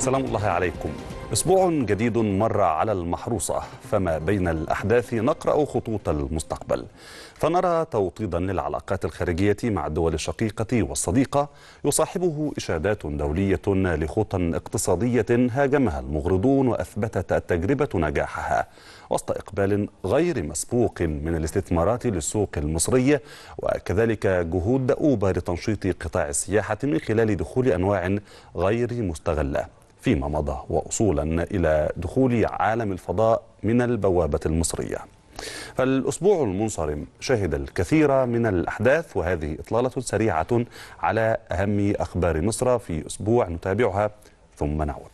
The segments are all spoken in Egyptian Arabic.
سلام الله عليكم أسبوع جديد مر على المحروسة فما بين الأحداث نقرأ خطوط المستقبل فنرى توطيدا للعلاقات الخارجية مع الدول الشقيقة والصديقة يصاحبه إشادات دولية لخطى اقتصادية هاجمها المغرضون وأثبتت التجربة نجاحها وسط إقبال غير مسبوق من الاستثمارات للسوق المصرية وكذلك جهود دؤوبة لتنشيط قطاع السياحة من خلال دخول أنواع غير مستغلة فيما مضى وصولا إلى دخول عالم الفضاء من البوابة المصرية فالأسبوع المنصرم شهد الكثير من الأحداث وهذه إطلالة سريعة على أهم أخبار مصر في أسبوع نتابعها ثم نعود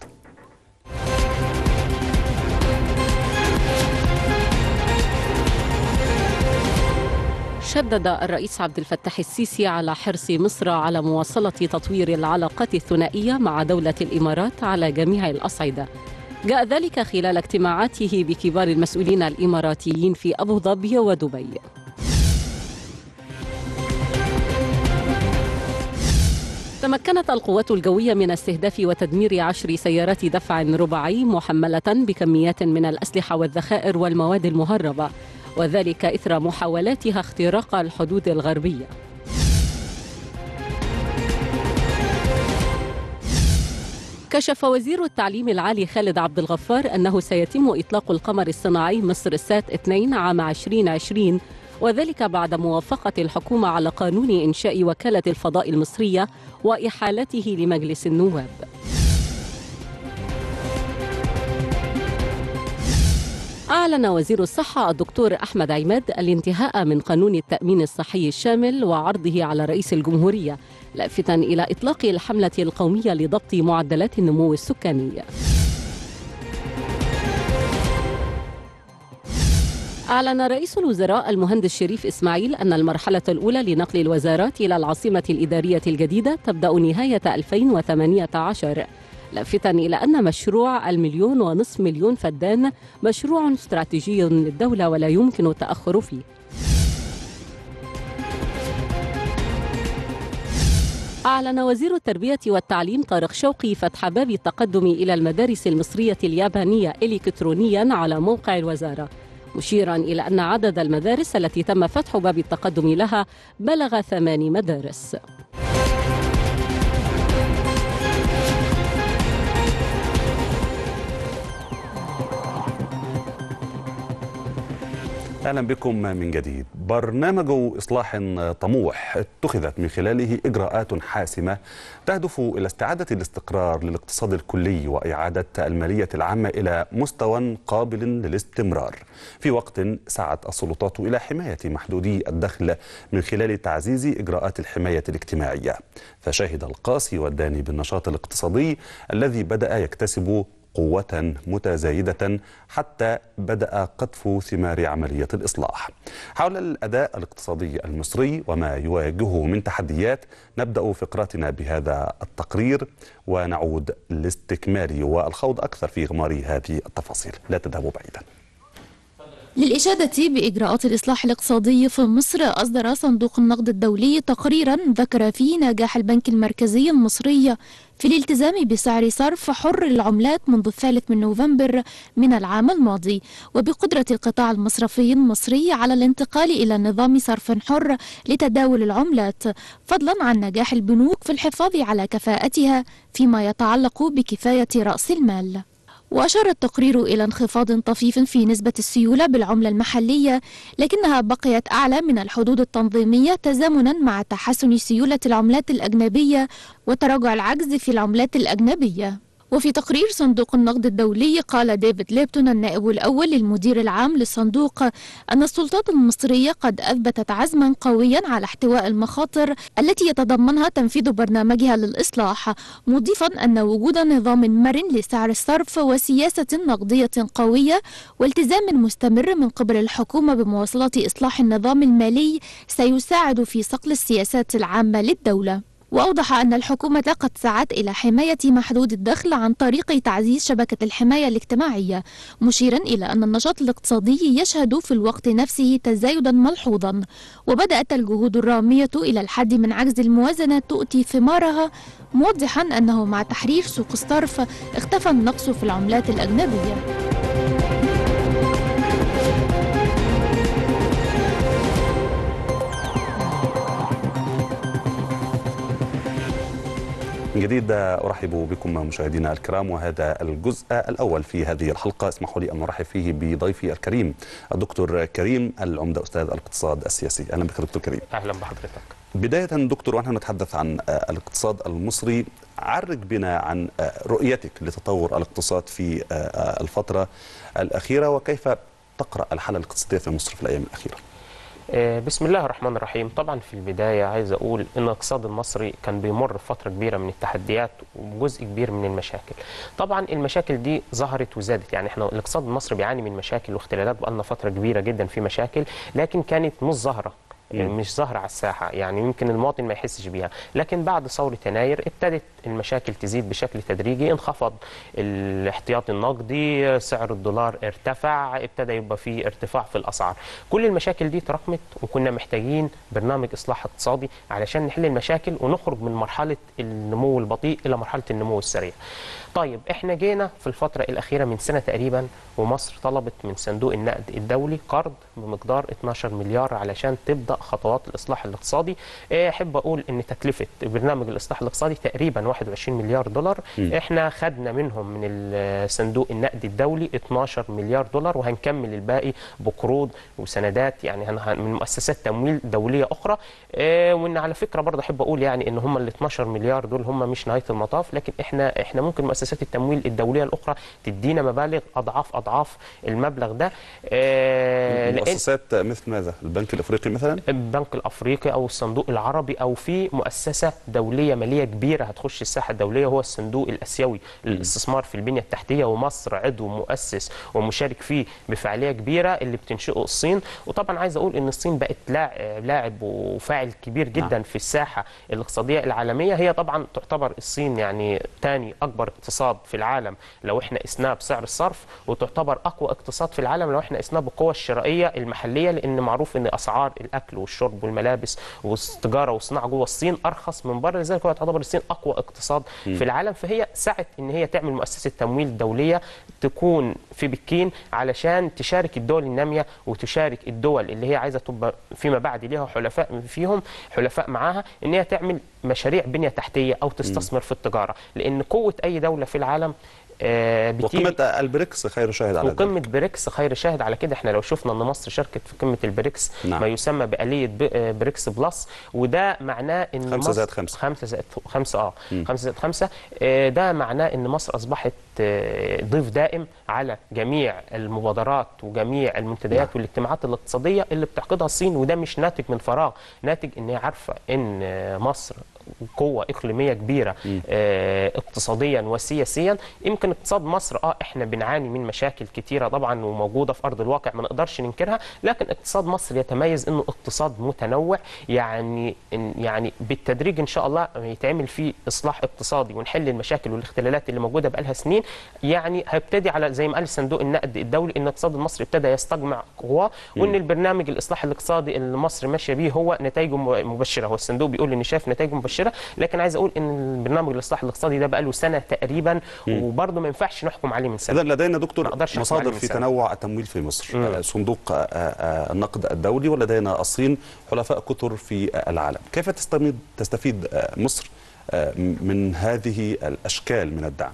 شدد الرئيس عبد الفتاح السيسي على حرص مصر على مواصلة تطوير العلاقات الثنائية مع دولة الإمارات على جميع الأصعدة جاء ذلك خلال اجتماعاته بكبار المسؤولين الإماراتيين في أبو ظبي ودبي تمكنت القوات الجوية من استهداف وتدمير عشر سيارات دفع رباعي محملة بكميات من الأسلحة والذخائر والمواد المهربة وذلك إثر محاولاتها اختراق الحدود الغربية كشف وزير التعليم العالي خالد عبد الغفار أنه سيتم إطلاق القمر الصناعي مصر السات 2 عام 2020 وذلك بعد موافقة الحكومة على قانون إنشاء وكالة الفضاء المصرية وإحالته لمجلس النواب أعلن وزير الصحة الدكتور أحمد عماد الانتهاء من قانون التأمين الصحي الشامل وعرضه على رئيس الجمهورية لافتا إلى إطلاق الحملة القومية لضبط معدلات النمو السكاني أعلن رئيس الوزراء المهندس شريف إسماعيل أن المرحلة الأولى لنقل الوزارات إلى العاصمة الإدارية الجديدة تبدأ نهاية 2018 لافتا إلى أن مشروع المليون ونصف مليون فدان مشروع استراتيجي للدولة ولا يمكن التأخر فيه أعلن وزير التربية والتعليم طارق شوقي فتح باب التقدم إلى المدارس المصرية اليابانية إلكترونيا على موقع الوزارة مشيرا إلى أن عدد المدارس التي تم فتح باب التقدم لها بلغ ثمان مدارس اهلا بكم من جديد. برنامج اصلاح طموح اتخذت من خلاله اجراءات حاسمه تهدف الى استعاده الاستقرار للاقتصاد الكلي واعاده الماليه العامه الى مستوى قابل للاستمرار. في وقت سعت السلطات الى حمايه محدودي الدخل من خلال تعزيز اجراءات الحمايه الاجتماعيه. فشهد القاسي والداني بالنشاط الاقتصادي الذي بدا يكتسب قوة متزايدة حتى بدأ قطف ثمار عملية الإصلاح حول الأداء الاقتصادي المصري وما يواجهه من تحديات نبدأ فقراتنا بهذا التقرير ونعود لاستكمال والخوض أكثر في غمار هذه التفاصيل لا تذهبوا بعيدا للإشادة بإجراءات الإصلاح الاقتصادي في مصر أصدر صندوق النقد الدولي تقريرا ذكر فيه نجاح البنك المركزي المصري في الالتزام بسعر صرف حر للعملات منذ الثالث من نوفمبر من العام الماضي وبقدرة القطاع المصرفي المصري على الانتقال إلى نظام صرف حر لتداول العملات فضلا عن نجاح البنوك في الحفاظ على كفاءتها فيما يتعلق بكفاية رأس المال وأشار التقرير إلى انخفاض طفيف في نسبة السيولة بالعملة المحلية لكنها بقيت أعلى من الحدود التنظيمية تزامنا مع تحسن سيولة العملات الأجنبية وتراجع العجز في العملات الأجنبية وفي تقرير صندوق النقد الدولي قال ديفيد ليبتون النائب الأول للمدير العام للصندوق أن السلطات المصرية قد أثبتت عزما قويا على احتواء المخاطر التي يتضمنها تنفيذ برنامجها للإصلاح مضيفا أن وجود نظام مرن لسعر الصرف وسياسة نقدية قوية والتزام مستمر من قبل الحكومة بمواصلة إصلاح النظام المالي سيساعد في صقل السياسات العامة للدولة وأوضح أن الحكومة قد سعت إلى حماية محدود الدخل عن طريق تعزيز شبكة الحماية الاجتماعية مشيرا إلى أن النشاط الاقتصادي يشهد في الوقت نفسه تزايدا ملحوظا وبدأت الجهود الرامية إلى الحد من عجز الموازنة تؤتي ثمارها موضحا أنه مع تحرير سوق الصرف اختفى النقص في العملات الأجنبية من جديد ارحب بكم مشاهدينا الكرام وهذا الجزء الاول في هذه الحلقه اسمحوا لي ان ارحب فيه بضيفي الكريم الدكتور كريم العمده استاذ الاقتصاد السياسي اهلا بك دكتور كريم اهلا بحضرتك بدايه دكتور ونحن نتحدث عن الاقتصاد المصري عرج بنا عن رؤيتك لتطور الاقتصاد في الفتره الاخيره وكيف تقرا الحاله الاقتصاديه في مصر في الايام الاخيره بسم الله الرحمن الرحيم طبعا في البداية عايز أقول أن الاقتصاد المصري كان بيمر بفترة كبيرة من التحديات وجزء كبير من المشاكل طبعا المشاكل دي ظهرت وزادت يعني احنا الاقتصاد المصري بيعاني من مشاكل واختلالات بقالنا فترة كبيرة جدا في مشاكل لكن كانت مش ظاهرة يعني مش ظاهرة على الساحة يعني يمكن المواطن ما يحسش بيها لكن بعد ثورة يناير ابتدت المشاكل تزيد بشكل تدريجي انخفض الاحتياطي النقدي سعر الدولار ارتفع ابتدى يبقى في ارتفاع في الأسعار كل المشاكل دي تراكمت وكنا محتاجين برنامج إصلاح اقتصادي علشان نحل المشاكل ونخرج من مرحلة النمو البطيء إلى مرحلة النمو السريع طيب احنا جينا في الفترة الأخيرة من سنة تقريبا ومصر طلبت من صندوق النقد الدولي قرض بمقدار 12 مليار علشان تبدأ خطوات الإصلاح الاقتصادي أحب أقول أن تكلفة برنامج الإصلاح الاقتصادي تقريبا 21 مليار دولار م. احنا خدنا منهم من صندوق النقد الدولي 12 مليار دولار وهنكمل الباقي بقروض وسندات يعني من مؤسسات تمويل دولية أخرى اه وإن على فكرة برضه أحب أقول يعني إن هم ال 12 مليار دول هم مش نهاية المطاف لكن احنا احنا ممكن مؤسسات التمويل الدولية الأخرى تدينا مبالغ أضعاف أضعاف المبلغ ده اه مؤسسات مثل ماذا؟ البنك الأفريقي مثلا؟ البنك الأفريقي أو الصندوق العربي أو في مؤسسة دولية مالية كبيرة هتخش الساحة الدولية هو الصندوق الأسيوي للاستثمار في البنية التحتية ومصر عضو مؤسس ومشارك فيه بفعالية كبيرة اللي بتنشئه الصين وطبعا عايز أقول إن الصين بقت لاعب وفاعل كبير جدا نعم. في الساحة الاقتصادية العالمية هي طبعا تعتبر الصين يعني ثاني أكبر اقتصاد في العالم لو احنا قسناه بسعر الصرف وتعتبر أقوى اقتصاد في العالم لو احنا قسناه بالقوة الشرائية المحلية لأن معروف إن أسعار الأكل والشرب والملابس والتجارة والصناعة جوه الصين أرخص من بره لذلك هو تعتبر الصين أقوى اقتصاد م. في العالم فهي سعت ان هي تعمل مؤسسه تمويل دوليه تكون في بكين علشان تشارك الدول الناميه وتشارك الدول اللي هي عايزه تبقى فيما بعد ليها حلفاء فيهم حلفاء معاها ان هي تعمل مشاريع بنيه تحتيه او تستثمر في التجاره لان قوه اي دوله في العالم آه وقمة البريكس خير شاهد على وقمة بريكس خير شاهد على كده احنا لو شفنا ان مصر شاركت في قمة البريكس نعم. ما يسمى بآلية بريكس بلس وده معناه ان خمسة زائد خمسة خمسة زائد خمسة اه م. خمسة زائد خمسة آه ده معناه ان مصر اصبحت آه ضيف دائم على جميع المبادرات وجميع المنتديات نعم. والاجتماعات الاقتصادية اللي بتعقدها الصين وده مش ناتج من فراغ ناتج ان هي عارفة ان مصر قوة إقليمية كبيرة آه اقتصاديا وسياسيا يمكن اقتصاد مصر اه احنا بنعاني من مشاكل كتيرة طبعا وموجودة في أرض الواقع ما نقدرش ننكرها لكن اقتصاد مصر يتميز انه اقتصاد متنوع يعني يعني بالتدريج ان شاء الله يتعمل فيه اصلاح اقتصادي ونحل المشاكل والاختلالات اللي موجودة بقالها سنين يعني هيبتدي على زي ما قال صندوق النقد الدولي ان الاقتصاد المصري ابتدى يستجمع قواه وان البرنامج الاصلاح الاقتصادي اللي مصر ماشيه بيه هو نتائجه مبشره هو الصندوق بيقول ان شايف نتائجه مبشره مبشره لكن عايز اقول ان البرنامج الاصلاح الاقتصادي ده بقى له سنه تقريبا وبرضه ما ينفعش نحكم عليه من سنه اذا لدينا دكتور مصادر في تنوع التمويل في مصر مم. صندوق النقد الدولي ولدينا الصين حلفاء كثر في العالم كيف تستفيد تستفيد مصر من هذه الاشكال من الدعم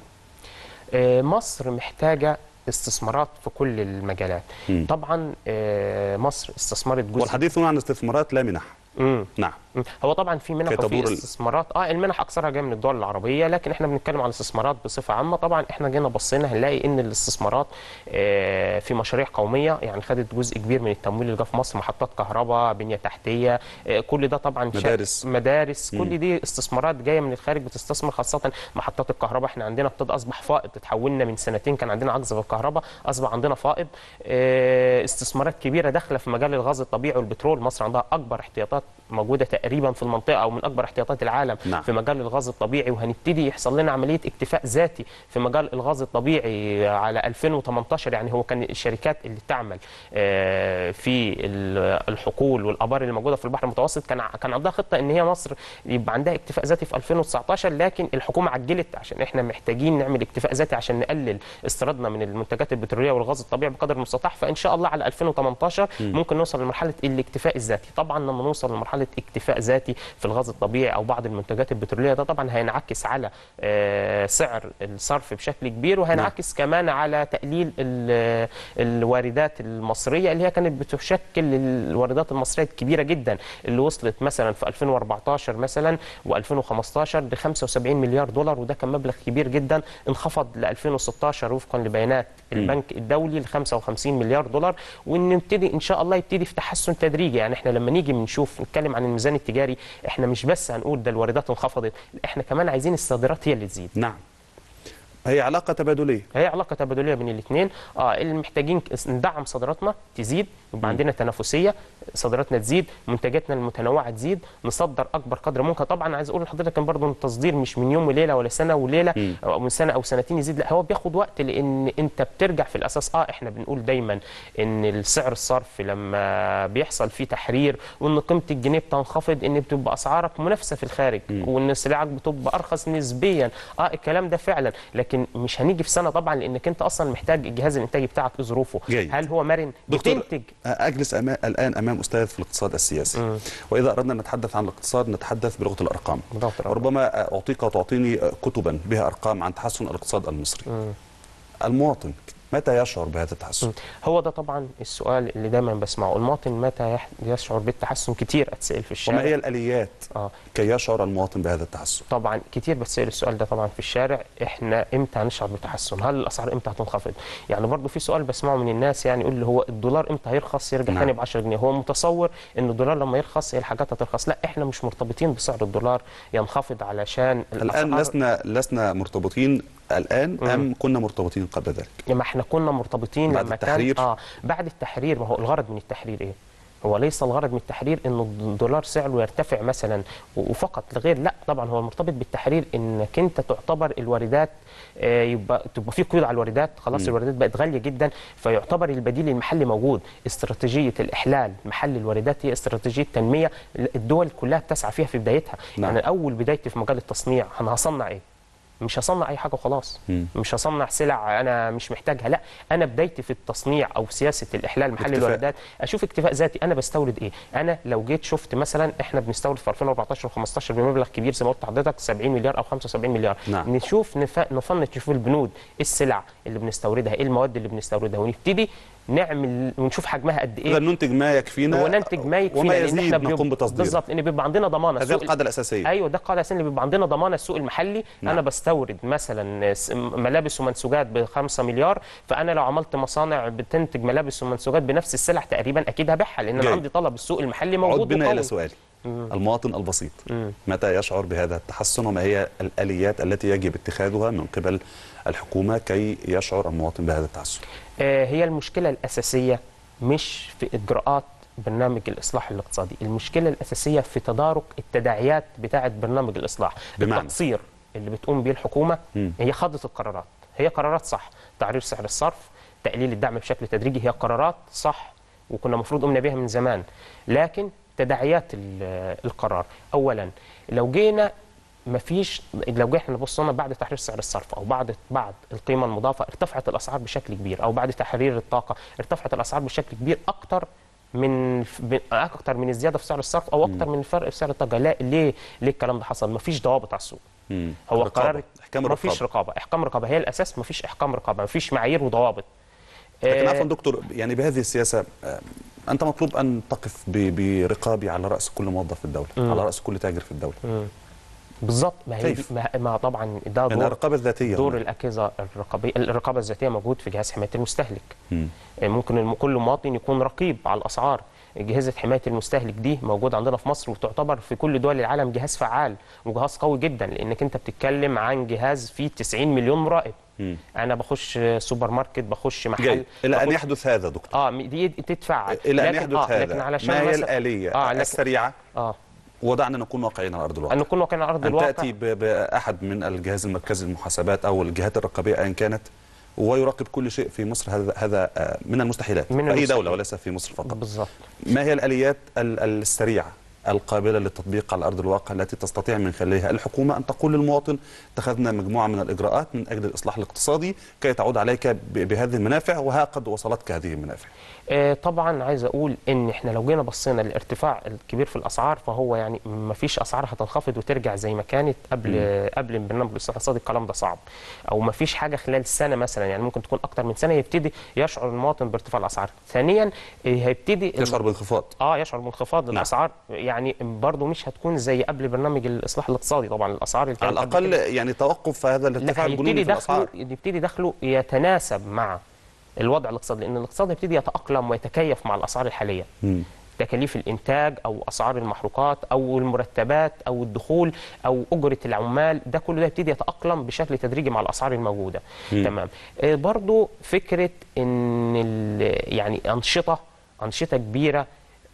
مصر محتاجه استثمارات في كل المجالات م. طبعا مصر استثمرت جزء والحديث هنا عن استثمارات لا منح مم. نعم هو طبعا في منح وفي استثمارات اه المنح اكثرها جايه من الدول العربيه لكن احنا بنتكلم عن الاستثمارات بصفه عامه طبعا احنا جينا بصينا هنلاقي ان الاستثمارات آه في مشاريع قوميه يعني خدت جزء كبير من التمويل اللي جه في مصر محطات كهرباء بنيه تحتيه آه كل ده طبعا مدارس مدارس كل دي استثمارات جايه من الخارج بتستثمر خاصه محطات الكهرباء احنا عندنا ابتدى اصبح فائض تحولنا من سنتين كان عندنا عجز في الكهرباء اصبح عندنا فائض آه استثمارات كبيره داخله في مجال الغاز الطبيعي والبترول مصر عندها اكبر احتياطات موجوده تقريبا في المنطقه او من اكبر احتياطات العالم نعم. في مجال الغاز الطبيعي وهنبتدي يحصل لنا عمليه اكتفاء ذاتي في مجال الغاز الطبيعي على 2018 يعني هو كان الشركات اللي تعمل آه، في ال- الحقول والابار اللي موجوده في البحر المتوسط كان ع- كان عندها خطه ان هي مصر يبقى عندها اكتفاء ذاتي في 2019 لكن الحكومه عجلت عشان احنا محتاجين نعمل اكتفاء ذاتي عشان نقلل استيرادنا من المنتجات البتروليه والغاز الطبيعي بقدر المستطاع فان شاء الله على 2018 ممكن نوصل لمرحله الاكتفاء الذاتي طبعا لما نوصل لمرحله اكتفاء ذاتي في الغاز الطبيعي او بعض المنتجات البتروليه ده طبعا هينعكس على آه، سعر الصرف بشكل كبير وهينعكس كمان على تقليل ل الواردات المصريه اللي هي كانت بتشكل الواردات المصريه الكبيره جدا اللي وصلت مثلا في 2014 مثلا و2015 ل 75 مليار دولار وده كان مبلغ كبير جدا انخفض ل 2016 وفقا لبيانات البنك الدولي ل 55 مليار دولار وان نبتدي ان شاء الله يبتدي في تحسن تدريجي يعني احنا لما نيجي بنشوف نتكلم عن الميزان التجاري احنا مش بس هنقول ده الواردات انخفضت لا، احنا كمان عايزين الصادرات هي اللي تزيد نعم هي علاقة تبادلية هي علاقه تبادليه بين الاثنين اه اللي محتاجين ك- ندعم صادراتنا تزيد يبقى عندنا تنافسيه صادراتنا تزيد منتجاتنا المتنوعه تزيد نصدر اكبر قدر ممكن طبعا عايز اقول لحضرتك ان برضه التصدير مش من يوم وليله ولا سنه وليله او من سنه او سنتين يزيد لا هو بياخد وقت لان انت بترجع في الاساس اه احنا بنقول دايما ان السعر الصرف لما بيحصل فيه تحرير وان قيمه الجنيه بتنخفض ان بتبقى اسعارك منافسه في الخارج وان سلعك بتبقى ارخص نسبيا اه الكلام ده فعلا لكن مش هنيجي في سنه طبعا لانك انت اصلا محتاج الجهاز الانتاجي بتاعك ايه ظروفه جيد. هل هو مرن دكتور بتنتج أجلس أما... الآن أمام أستاذ في الاقتصاد السياسي وإذا أردنا أن نتحدث عن الاقتصاد نتحدث بلغة الأرقام بلغة الأرقام. وربما أعطيك وتعطيني كتبا بها أرقام عن تحسن الاقتصاد المصري المواطن متى يشعر بهذا التحسن؟ هو ده طبعا السؤال اللي دايما بسمعه المواطن متى يح- يشعر بالتحسن كتير اتسال في الشارع وما هي الآليات اه كي يشعر المواطن بهذا التحسن؟ طبعا كتير بتسال السؤال ده طبعا في الشارع احنا امتى هنشعر بتحسن هل الاسعار امتى هتنخفض يعني برضو في سؤال بسمعه من الناس يعني يقول لي هو الدولار امتى هيرخص يرجع نعم. تاني ب 10 جنيه هو متصور ان الدولار لما يرخص هي الحاجات هترخص لا احنا مش مرتبطين بسعر الدولار ينخفض علشان الآن الأسعار- لسنا لسنا مرتبطين الآن أم كنا مرتبطين قبل ذلك؟ ما احنا كنا مرتبطين بعد لما التحرير؟ كان اه بعد التحرير ما هو الغرض من التحرير ايه؟ هو ليس الغرض من التحرير ان الدولار سعره يرتفع مثلا و- وفقط لغير لا طبعا هو المرتبط بالتحرير انك انت تعتبر الواردات آه، يبقى تبقى في قيود على الواردات خلاص الواردات بقت غاليه جدا فيعتبر البديل المحلي موجود استراتيجيه الاحلال محل الواردات هي استراتيجيه تنميه الدول كلها بتسعى فيها في بدايتها نعم. يعني اول بدايتي في مجال التصنيع انا هصنع ايه مش هصنع اي حاجه وخلاص مم. مش هصنع سلع انا مش محتاجها لا انا بدايتي في التصنيع او سياسه الاحلال محل اكتفاء. الواردات اشوف اكتفاء ذاتي انا بستورد ايه انا لو جيت شفت مثلا احنا بنستورد في 2014 و15 بمبلغ كبير زي ما قلت لحضرتك 70 مليار او 75 مليار نعم. نشوف نف... نفنط نشوف البنود إيه السلع اللي بنستوردها ايه المواد اللي بنستوردها ونبتدي نعمل ونشوف حجمها قد إذا ايه ننتج ما يكفينا وننتج ما يكفينا وما لان يزيد احنا نقوم بيبقى- بتصديره بالظبط ان بيبقى عندنا ضمانه هذه السوق القاعدة الأساسية ايوه ده القاعده الاساسيه اللي بيبقى عندنا ضمانه السوق المحلي نعم. نعم. انا بستورد مثلا س- ملابس ومنسوجات ب 5 مليار فانا لو عملت مصانع بتنتج ملابس ومنسوجات بنفس السلع تقريبا اكيد هبيعها لان جيد. انا عندي طلب السوق المحلي عد موجود بنا وقوي. إلى سؤالي المواطن البسيط مم. متى يشعر بهذا التحسن وما هي الآليات التي يجب اتخاذها من قبل الحكومة كي يشعر المواطن بهذا التحسن آه، هي المشكله الاساسيه مش في اجراءات برنامج الاصلاح الاقتصادي المشكله الاساسيه في تدارك التداعيات بتاعه برنامج الاصلاح بمعنى؟ التقصير اللي بتقوم به الحكومه مم. هي خاضت القرارات هي قرارات صح تعرير سعر الصرف تقليل الدعم بشكل تدريجي هي قرارات صح وكنا المفروض قمنا بها من زمان لكن تداعيات ال- القرار اولا لو جينا مفيش لو جينا احنا بصينا بعد تحرير سعر الصرف او بعد بعد القيمه المضافه ارتفعت الاسعار بشكل كبير او بعد تحرير الطاقه ارتفعت الاسعار بشكل كبير اكتر من ب- اكتر من الزياده في سعر الصرف او اكتر من الفرق في سعر الطاقه لا ليه ليه الكلام ده حصل مفيش ضوابط على السوق مم. هو رقابة. قرار إحكام مفيش الرقابة رقابه احكام رقابه هي الاساس مفيش احكام رقابه مفيش معايير وضوابط لكن آه، عفوا دكتور يعني بهذه السياسة آه، أنت مطلوب أن تقف ب- برقابي على رأس كل موظف في الدولة مم. على رأس كل تاجر في الدولة بالظبط ما هي كيف؟ دي- ما, ما طبعا ده لأن دور الرقابة الذاتية دور هنا. الاجهزه الرقابيه الرقابه الذاتيه موجود في جهاز حمايه المستهلك مم. ممكن الم- كل مواطن يكون رقيب على الاسعار اجهزه حمايه المستهلك دي موجوده عندنا في مصر وتعتبر في كل دول العالم جهاز فعال وجهاز قوي جدا لانك انت بتتكلم عن جهاز فيه 90 مليون مراقب مم. انا بخش سوبر ماركت بخش محل جيد إلى أن بخش- يحدث هذا دكتور اه دي تتفعل إلى أن لكن- يحدث آه هذا لكن علشان ما هي مثلا- الآلية اه لكن السريعة اه ودعنا نكون واقعيين على ارض الواقع ان نكون واقعين على ارض ان الواقع تاتي ب- باحد من الجهاز المركزي للمحاسبات او الجهات الرقابيه ايا كانت ويراقب كل شيء في مصر هذا هذا آه، من المستحيلات من في اي المستحيل. دوله وليس في مصر فقط بالظبط ما هي الاليات ال- السريعه القابله للتطبيق على ارض الواقع التي تستطيع من خلالها الحكومه ان تقول للمواطن اتخذنا مجموعه من الاجراءات من اجل الاصلاح الاقتصادي كي تعود عليك ب- بهذه المنافع وها قد وصلتك هذه المنافع آه، طبعا عايز اقول ان احنا لو جينا بصينا للارتفاع الكبير في الاسعار فهو يعني ما فيش اسعار هتنخفض وترجع زي ما كانت قبل آه، قبل برنامج الاصلاح الاقتصادي الكلام ده صعب او ما فيش حاجه خلال سنه مثلا يعني ممكن تكون اكتر من سنه يبتدي يشعر المواطن بارتفاع الاسعار ثانيا آه، هيبتدي يشعر بانخفاض اه يشعر بانخفاض نعم. الاسعار يعني برضه مش هتكون زي قبل برنامج الاصلاح الاقتصادي طبعا الاسعار اللي على كانت قبل الاقل كده- يعني توقف هذا الارتفاع لا الجنوني هيبتدي في دخله الاسعار يبتدي دخله يتناسب مع الوضع الاقتصادي لان الاقتصاد يبتدي يتاقلم ويتكيف مع الاسعار الحاليه مم. تكاليف الانتاج او اسعار المحروقات او المرتبات او الدخول او اجره العمال ده كله ده يبتدي يتاقلم بشكل تدريجي مع الاسعار الموجوده مم. تمام آه، برضو فكره ان ال- يعني انشطه انشطه كبيره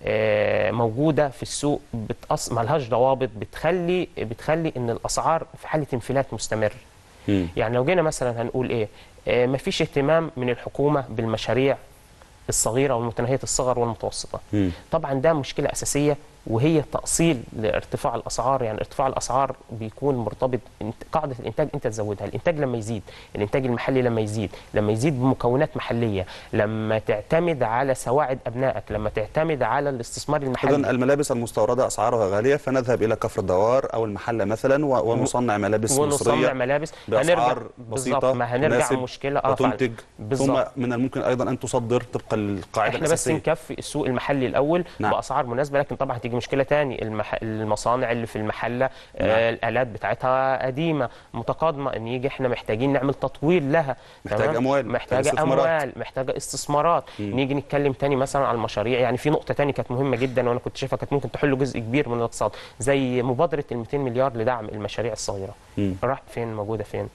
آه، موجوده في السوق بتأص... ملهاش ضوابط بتخلي بتخلي ان الاسعار في حاله انفلات مستمر مم. يعني لو جينا مثلا هنقول ايه آه، مفيش اهتمام من الحكومه بالمشاريع الصغيره والمتناهيه الصغر والمتوسطه مم. طبعا ده مشكله اساسيه وهي تاصيل لارتفاع الاسعار يعني ارتفاع الاسعار بيكون مرتبط انت- قاعده الانتاج انت تزودها الانتاج لما يزيد الانتاج المحلي لما يزيد لما يزيد بمكونات محليه لما تعتمد على سواعد ابنائك لما تعتمد على الاستثمار اذا المحلي الملابس المستورده اسعارها غاليه فنذهب الى كفر الدوار او المحله مثلا و- ونصنع ملابس ونصنع مصريه ملابس باسعار بالظبط بسيطه ما هنرجع تناسب مشكله اه فعلا. وتنتج بالظبط. ثم من الممكن ايضا ان تصدر طبقا للقاعده احنا بس الاساسيه نكفي السوق المحلي الاول نعم. نعم. باسعار مناسبه لكن طبعا هتيجي مشكله تاني المح... المصانع اللي في المحله نعم. آه الالات بتاعتها قديمه متقادمه ان يجي احنا محتاجين نعمل تطوير لها محتاج تمام؟ أموال، محتاجه محتاج استثمارات. اموال محتاجه استثمارات نيجي نتكلم تاني مثلا على المشاريع يعني في نقطه تاني كانت مهمه جدا وانا كنت شايفها كانت ممكن تحل جزء كبير من الاقتصاد زي مبادره ال 200 مليار لدعم المشاريع الصغيره مم. راح فين موجوده فين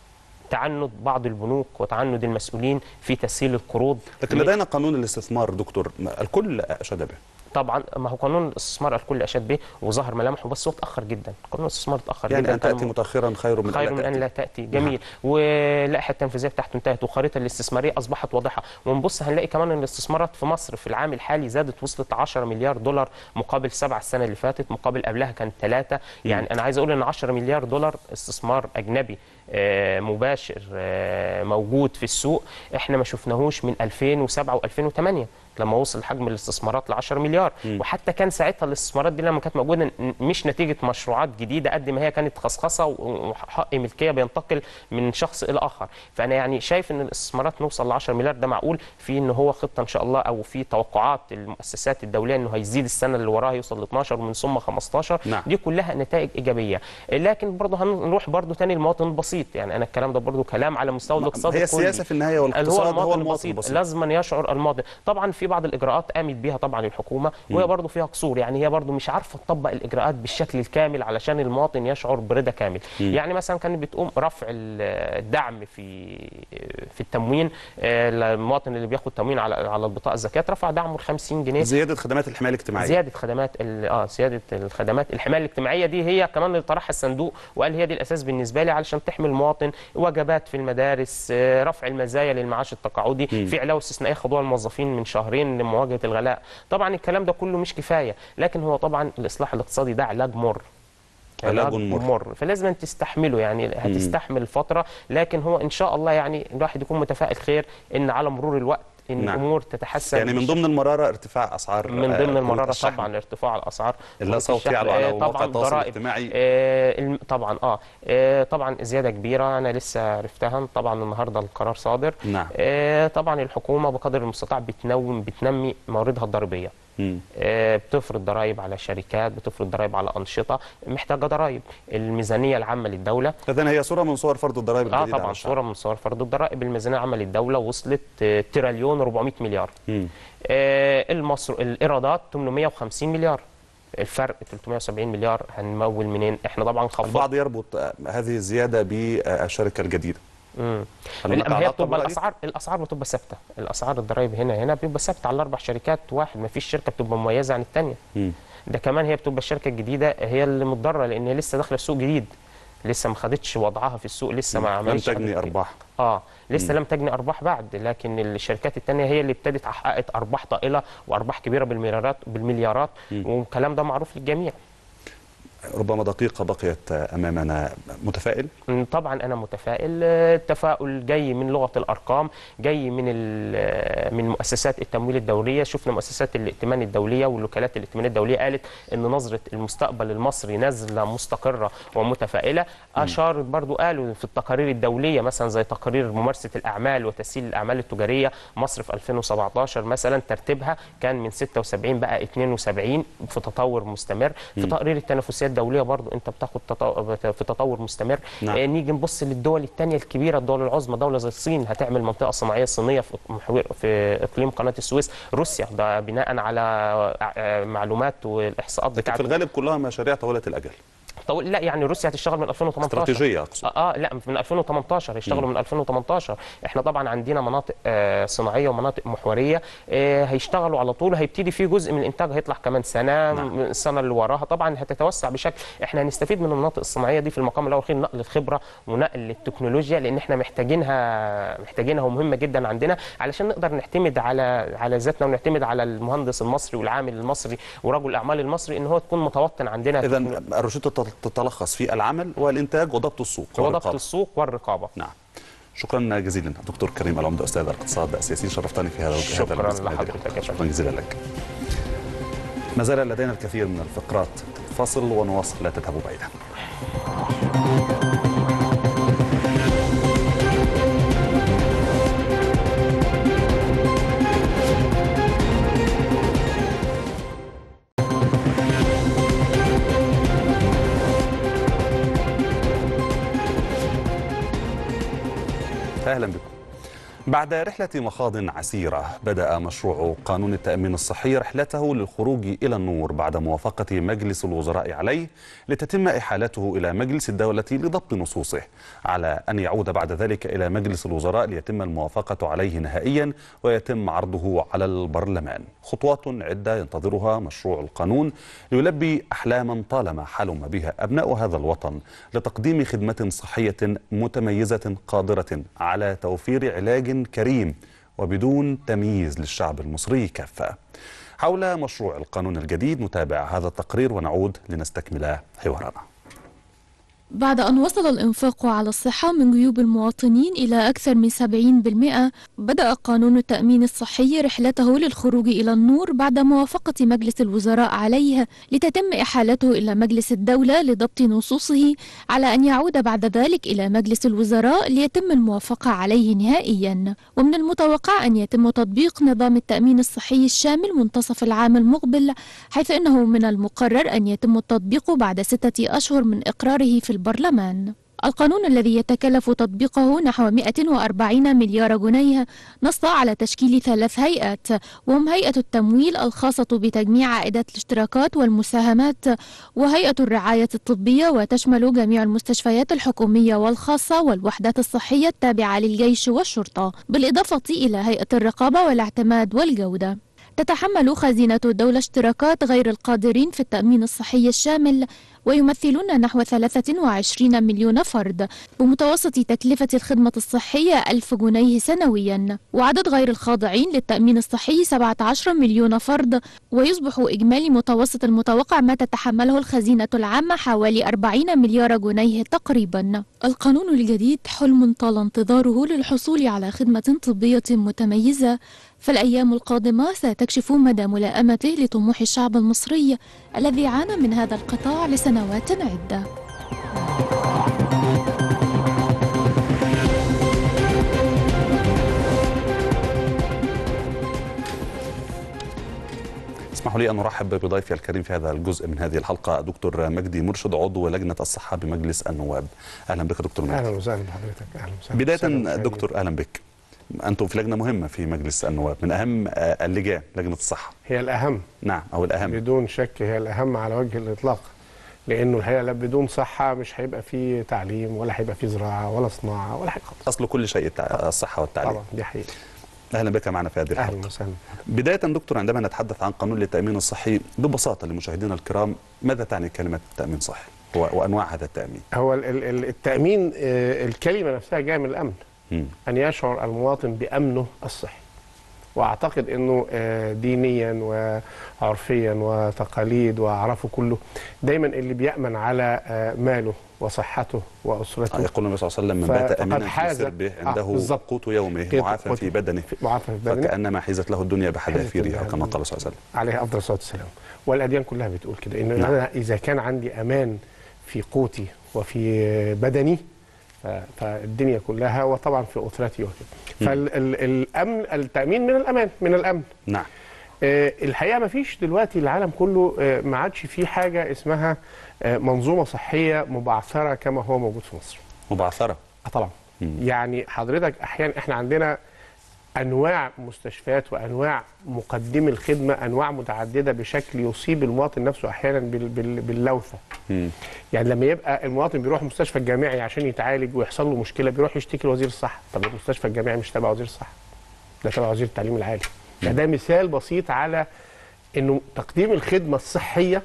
تعنت بعض البنوك وتعنت المسؤولين في تسهيل القروض لكن لدينا قانون الاستثمار دكتور الكل اشاد به طبعا ما هو قانون الاستثمار الكل اشاد به وظهر ملامحه بس هو اتاخر جدا قانون الاستثمار اتاخر يعني جدا ان كان تاتي متاخرا خير من خير ألا من ان تأتي. لا تاتي جميل واللائحه التنفيذيه بتاعته انتهت والخريطه الاستثماريه اصبحت واضحه ونبص هنلاقي كمان ان الاستثمارات في مصر في العام الحالي زادت وصلت 10 مليار دولار مقابل 7 السنه اللي فاتت مقابل قبلها كانت 3 يعني انا عايز اقول ان 10 مليار دولار استثمار اجنبي آه، مباشر آه، موجود في السوق احنا ما شفناهوش من 2007 و2008 لما وصل حجم الاستثمارات ل 10 مليار وحتى كان ساعتها الاستثمارات دي لما كانت موجوده ن- مش نتيجه مشروعات جديده قد ما هي كانت خصخصه و- وحق ملكيه بينتقل من شخص الى اخر فانا يعني شايف ان الاستثمارات نوصل ل 10 مليار ده معقول في ان هو خطه ان شاء الله او في توقعات المؤسسات الدوليه انه هيزيد السنه اللي وراها يوصل ل 12 ومن ثم 15 نعم. دي كلها نتائج ايجابيه لكن برضه هنروح برضه تاني المواطن البسيط يعني انا الكلام ده برضه كلام على مستوى الاقتصاد هي الكلي. السياسه في النهايه اللي والاقتصاد هو المواطن البسيط لازما يشعر المواطن طبعا في بعض الاجراءات قامت بيها طبعا الحكومه وهي برضه فيها قصور يعني هي برضه مش عارفه تطبق الاجراءات بالشكل الكامل علشان المواطن يشعر برضا كامل يعني مثلا كانت بتقوم رفع ال- الدعم في في التموين آه، للمواطن اللي بياخد تموين على على البطاقه الذكيه رفع دعمه ل 50 جنيه زياده خدمات الحمايه الاجتماعيه زياده خدمات ال- اه زياده الخدمات الحمايه الاجتماعيه دي هي كمان اللي طرحها الصندوق وقال هي دي الاساس بالنسبه لي علشان تحمي المواطن وجبات في المدارس آه، رفع المزايا للمعاش التقاعدي في علاوه استثنائيه خدوها الموظفين من شهرين لمواجهه الغلاء طبعا الكلام ده كله مش كفايه لكن هو طبعا الاصلاح الاقتصادي ده علاج مر علاج مر. مر فلازم أن تستحمله يعني هتستحمل فتره لكن هو ان شاء الله يعني الواحد يكون متفائل خير ان على مرور الوقت ان نعم. الامور تتحسن يعني من ضمن المراره ارتفاع اسعار من آه، ضمن كروت المرارة الشحن. طبعا ارتفاع الاسعار اللا كروت صوتي الشحن. على آه، على مواقع طبعا التواصل ضرائب. الاجتماعي آه، الم- طبعا اه آه، طبعا زياده كبيره انا لسه عرفتها طبعا النهارده القرار صادر نعم. آه، طبعا الحكومه بقدر المستطاع بتنوم بتنمي مواردها الضريبيه مم. آه، بتفرض ضرائب على شركات بتفرض ضرائب على انشطه محتاجه ضرائب الميزانيه العامه للدوله اذا هي صوره من صور فرض الضرائب اه الجديده على طبعا الشعب. صوره من صور فرض الضرائب الميزانيه العامه للدوله وصلت آه، تريليون 400 مليار مم. آه، المصر الايرادات 850 مليار الفرق 370 مليار هنمول منين احنا طبعا خفض البعض يربط آه، هذه الزياده بالشركه الجديده مم. هل هناك لا، ما هي علاقة بتبقى برأيك؟ الاسعار الاسعار بتبقى ثابته الاسعار الضرائب هنا هنا بيبقى ثابته على الاربع شركات واحد ما فيش شركه بتبقى مميزه عن الثانيه مم. ده كمان هي بتبقى الشركه الجديده هي اللي متضرره لان هي لسه داخله السوق جديد لسه ما خدتش وضعها في السوق لسه ما لم عملتش تجني حاجات كتير. ارباح اه لسه لم تجني ارباح بعد لكن الشركات الثانيه هي اللي ابتدت حققت ارباح طائله وارباح كبيره بالمليارات بالمليارات والكلام ده معروف للجميع ربما دقيقه بقيت امامنا متفائل مم، طبعا انا متفائل آه، التفاؤل جاي من لغه الارقام جاي من ال- من مؤسسات التمويل الدوليه شفنا مؤسسات الائتمان الدوليه والوكالات الائتمان الدوليه قالت ان نظره المستقبل المصري نازله مستقره ومتفائله اشارت برضو قالوا في التقارير الدوليه مثلا زي تقارير ممارسه الاعمال وتسهيل الاعمال التجاريه مصر في 2017 مثلا ترتيبها كان من 76 بقى 72 في تطور مستمر في تقرير التنافسيه الدوليه برضو انت بتاخد تطو... في تطور مستمر نعم. آه، نيجي نبص للدول الثانيه الكبيره الدول العظمى دوله زي الصين هتعمل منطقه صناعيه صينيه في محور في اقليم قناه السويس روسيا ده بناء على آه، معلومات والاحصاءات لكن بتاعت في الغالب كلها مشاريع طويله الاجل طول لا يعني روسيا هتشتغل من 2018 استراتيجيه اقصد اه آه، لا من 2018 هيشتغلوا من 2018 احنا طبعا عندنا مناطق آه صناعيه ومناطق محوريه آه هيشتغلوا على طول هيبتدي في جزء من الانتاج هيطلع كمان سنه نعم. نعم. السنه اللي وراها طبعا هتتوسع بشكل احنا هنستفيد من المناطق الصناعيه دي في المقام الاول خير نقل الخبره ونقل التكنولوجيا لان احنا محتاجينها محتاجينها ومهمه جدا عندنا علشان نقدر نعتمد على على ذاتنا ونعتمد على المهندس المصري والعامل المصري ورجل الاعمال المصري ان هو تكون متوطن عندنا اذا الروشته تت- تتلخص في العمل والانتاج وضبط السوق هو ضبط والرقابة. السوق والرقابه نعم شكرا جزيلا دكتور كريم العمده استاذ الاقتصاد السياسي شرفتني في هذا شكراً هذا الجزء من هذه لحضرتك يا الحلقة. فندم. شكرا جزيلا لك ما زال لدينا الكثير من الفقرات فاصل ونواصل لا تذهبوا بعيدا اهلا بكم بعد رحلة مخاض عسيرة بدأ مشروع قانون التأمين الصحي رحلته للخروج إلى النور بعد موافقة مجلس الوزراء عليه لتتم إحالته إلى مجلس الدولة لضبط نصوصه على أن يعود بعد ذلك إلى مجلس الوزراء ليتم الموافقة عليه نهائيا ويتم عرضه على البرلمان خطوات عدة ينتظرها مشروع القانون ليلبي أحلاما طالما حلم بها أبناء هذا الوطن لتقديم خدمة صحية متميزة قادرة على توفير علاج كريم وبدون تمييز للشعب المصري كافة حول مشروع القانون الجديد نتابع هذا التقرير ونعود لنستكمل حوارنا بعد أن وصل الإنفاق على الصحة من جيوب المواطنين إلى أكثر من 70% بدأ قانون التأمين الصحي رحلته للخروج إلى النور بعد موافقة مجلس الوزراء عليه لتتم إحالته إلى مجلس الدولة لضبط نصوصه على أن يعود بعد ذلك إلى مجلس الوزراء ليتم الموافقة عليه نهائيا ومن المتوقع أن يتم تطبيق نظام التأمين الصحي الشامل منتصف العام المقبل حيث إنه من المقرر أن يتم التطبيق بعد ستة أشهر من إقراره في البرلمان القانون الذي يتكلف تطبيقه نحو 140 مليار جنيه نص على تشكيل ثلاث هيئات وهم هيئة التمويل الخاصة بتجميع عائدات الاشتراكات والمساهمات وهيئة الرعاية الطبية وتشمل جميع المستشفيات الحكومية والخاصة والوحدات الصحية التابعة للجيش والشرطة بالإضافة إلى هيئة الرقابة والاعتماد والجودة تتحمل خزينة الدولة اشتراكات غير القادرين في التأمين الصحي الشامل ويمثلون نحو 23 مليون فرد بمتوسط تكلفة الخدمة الصحية ألف جنيه سنويا وعدد غير الخاضعين للتأمين الصحي 17 مليون فرد ويصبح إجمالي متوسط المتوقع ما تتحمله الخزينة العامة حوالي 40 مليار جنيه تقريبا القانون الجديد حلم طال انتظاره للحصول على خدمة طبية متميزة فالأيام القادمة ستكشف مدى ملائمته لطموح الشعب المصري الذي عانى من هذا القطاع لسنوات عدة اسمحوا لي أن أرحب بضيفي الكريم في هذا الجزء من هذه الحلقة دكتور مجدي مرشد عضو لجنة الصحة بمجلس النواب أهلا بك دكتور مجدي اهلا وسهلا بحضرتك اهلا وسهلا بداية وسهلا دكتور أهلا بك أنتم في لجنة مهمة في مجلس النواب من أهم آه، اللجان لجنة الصحة هي الاهم نعم أو الأهم بدون شك هي الاهم على وجه الاطلاق لانه الحقيقه لا بدون صحه مش هيبقى فيه تعليم ولا هيبقى فيه زراعه ولا صناعه ولا حاجه خالص اصل كل شيء التع- الصحه والتعليم طبعا دي حقيقه اهلا بك معنا في هذه الحلقه اهلا وسهلا بدايه دكتور عندما نتحدث عن قانون للتامين الصحي ببساطه لمشاهدينا الكرام ماذا تعني كلمه تامين صحي و- وانواع هذا التامين هو ال- ال- ال- التامين آه، الكلمه نفسها جايه من الامن مم. ان يشعر المواطن بامنه الصحي واعتقد انه آه، دينيا وعرفيا وتقاليد واعرافه كله دايما اللي بيامن على آه، ماله وصحته واسرته يقول النبي صلى الله عليه وسلم من ف- بات فقد امينا في حاز- سربه آه، عنده بالظبط. قوت يومه قوت- معافى قوت- في بدنه في- معافى في بدنه فكانما حيزت له الدنيا بحذافيرها حيزت كما الله. قال صلى الله عليه وسلم عليه افضل الصلاه والسلام والاديان كلها بتقول كده ان نعم. انا اذا كان عندي امان في قوتي وفي بدني ف- فالدنيا كلها وطبعا في اسرتي وكده فالامن التامين من الامان من الامن نعم آه، الحقيقه ما فيش دلوقتي العالم كله آه، ما عادش فيه حاجه اسمها آه، منظومه صحيه مبعثره كما هو موجود في مصر مبعثره آه طبعا مم. يعني حضرتك احيانا احنا عندنا انواع مستشفيات وانواع مقدمي الخدمه انواع متعدده بشكل يصيب المواطن نفسه احيانا بال- بال- باللوثه مم. يعني لما يبقى المواطن بيروح المستشفى الجامعي عشان يتعالج ويحصل له مشكله بيروح يشتكي لوزير الصحه طب المستشفى الجامعي مش تبع وزير الصحه ده تبع وزير التعليم العالي ده, ده مثال بسيط على انه تقديم الخدمه الصحيه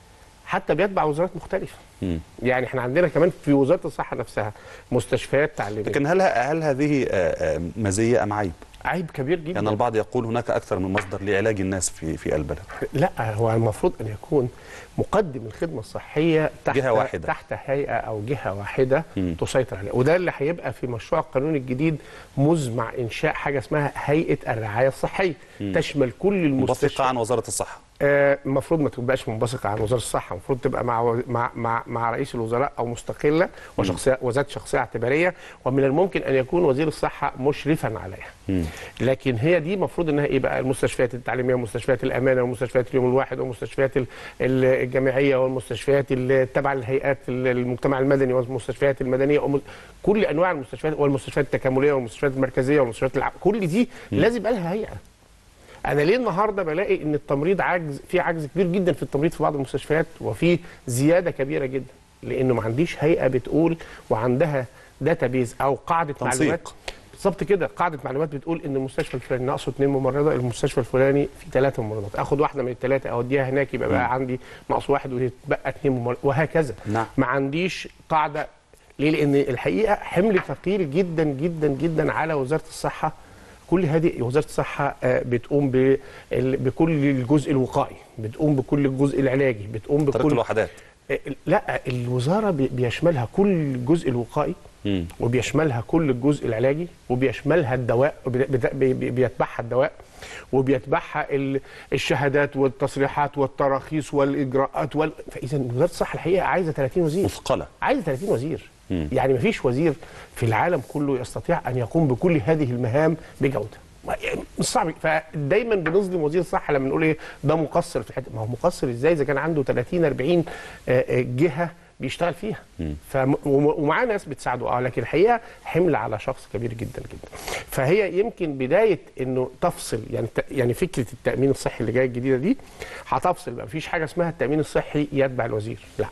حتى بيتبع وزارات مختلفه مم. يعني احنا عندنا كمان في وزاره الصحه نفسها مستشفيات تعليميه لكن هل هل هذه آه، آه، مزيه ام عيب؟ عيب كبير جدا لان البعض يقول هناك اكثر من مصدر لعلاج الناس في في البلد لا هو المفروض ان يكون مقدم الخدمه الصحيه تحت جهة واحدة. تحت هيئه او جهه واحده مم. تسيطر عليها وده اللي هيبقى في مشروع القانون الجديد مزمع انشاء حاجه اسمها هيئه الرعايه الصحيه تشمل كل منبثقه المستشفى عن وزاره الصحه آه، المفروض ما تبقاش منبثقه عن وزاره الصحه المفروض تبقى مع و- مع مع, مع رئيس الوزراء او مستقله وشخصيه وذات شخصيه اعتباريه ومن الممكن ان يكون وزير الصحه مشرفا عليها مم. لكن هي دي المفروض انها ايه بقى المستشفيات التعليميه ومستشفيات الامانه ومستشفيات اليوم الواحد ومستشفيات ال- ال- الجامعيه والمستشفيات ال- تبع الهيئات ال- المجتمع المدني والمستشفيات المدنيه وم- كل انواع المستشفيات والمستشفيات التكامليه والمستشفيات المركزيه والمستشفيات الع... كل دي لازم يبقى لها هيئه انا ليه النهارده بلاقي ان التمريض عجز في عجز كبير جدا في التمريض في بعض المستشفيات وفي زياده كبيره جدا لانه ما عنديش هيئه بتقول وعندها داتابيز او قاعده تنسيق. معلومات بالظبط كده قاعده معلومات بتقول ان المستشفى الفلاني ناقصه اثنين ممرضه المستشفى الفلاني في ثلاثه ممرضات اخد واحده من الثلاثه اوديها هناك يبقى بقى عندي ناقص واحد ويتبقى اثنين ممرضات وهكذا نعم. ما عنديش قاعده ليه لان الحقيقه حمل ثقيل جدا جدا جدا على وزاره الصحه كل هذه وزاره الصحه آه، بتقوم بال- بكل الجزء الوقائي بتقوم بكل الجزء العلاجي بتقوم طريقه بكل الوحدات آه، لا الوزاره بي- بيشملها كل الجزء الوقائي مم. وبيشملها كل الجزء العلاجي وبيشملها الدواء وبي- بت- بي- بي- بيتبعها الدواء وبيتبعها ال- الشهادات والتصريحات والتراخيص والاجراءات وال... فاذا وزاره الصحه الحقيقه عايزه 30 وزير مثقله عايزه 30 وزير مم. يعني مفيش وزير في العالم كله يستطيع ان يقوم بكل هذه المهام بجوده ما- يعني مش صعب فدايما بنظلم وزير الصحه لما نقول ايه ده مقصر في الحته ما هو مقصر ازاي اذا كان عنده 30 40 آه، آه، جهه بيشتغل فيها فم- وم- ومعاه ناس بتساعده اه لكن الحقيقه حمل على شخص كبير جدا جدا فهي يمكن بدايه انه تفصل يعني ت- يعني فكره التامين الصحي اللي جايه الجديده دي هتفصل بقى مفيش حاجه اسمها التامين الصحي يتبع الوزير لا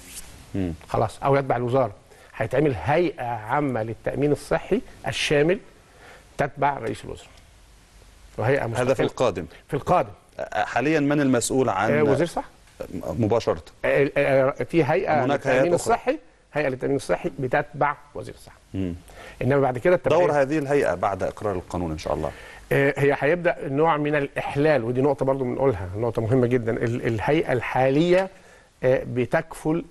مم. خلاص او يتبع الوزاره هيتعمل هيئه عامه للتامين الصحي الشامل تتبع رئيس الوزراء وهيئه هذا في مستقلة. القادم في القادم آه، حاليا من المسؤول عن آه وزير صح مباشره آه آه في هيئه هناك للتامين هيئات أخرى. الصحي هيئه للتامين الصحي بتتبع وزير الصحه مم. انما بعد كده التبعية- دور هذه الهيئه بعد اقرار القانون ان شاء الله آه، هي هيبدا نوع من الاحلال ودي نقطه برضو بنقولها نقطه مهمه جدا ال- الهيئه الحاليه آه، بتكفل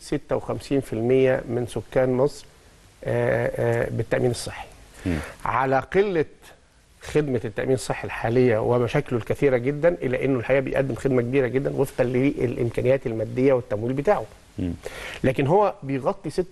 56% من سكان مصر آه، آه، بالتامين الصحي مم. على قله خدمه التامين الصحي الحاليه ومشاكله الكثيره جدا الى انه الحقيقه بيقدم خدمه كبيره جدا وفقا للامكانيات الماديه والتمويل بتاعه مم. لكن هو بيغطي 56%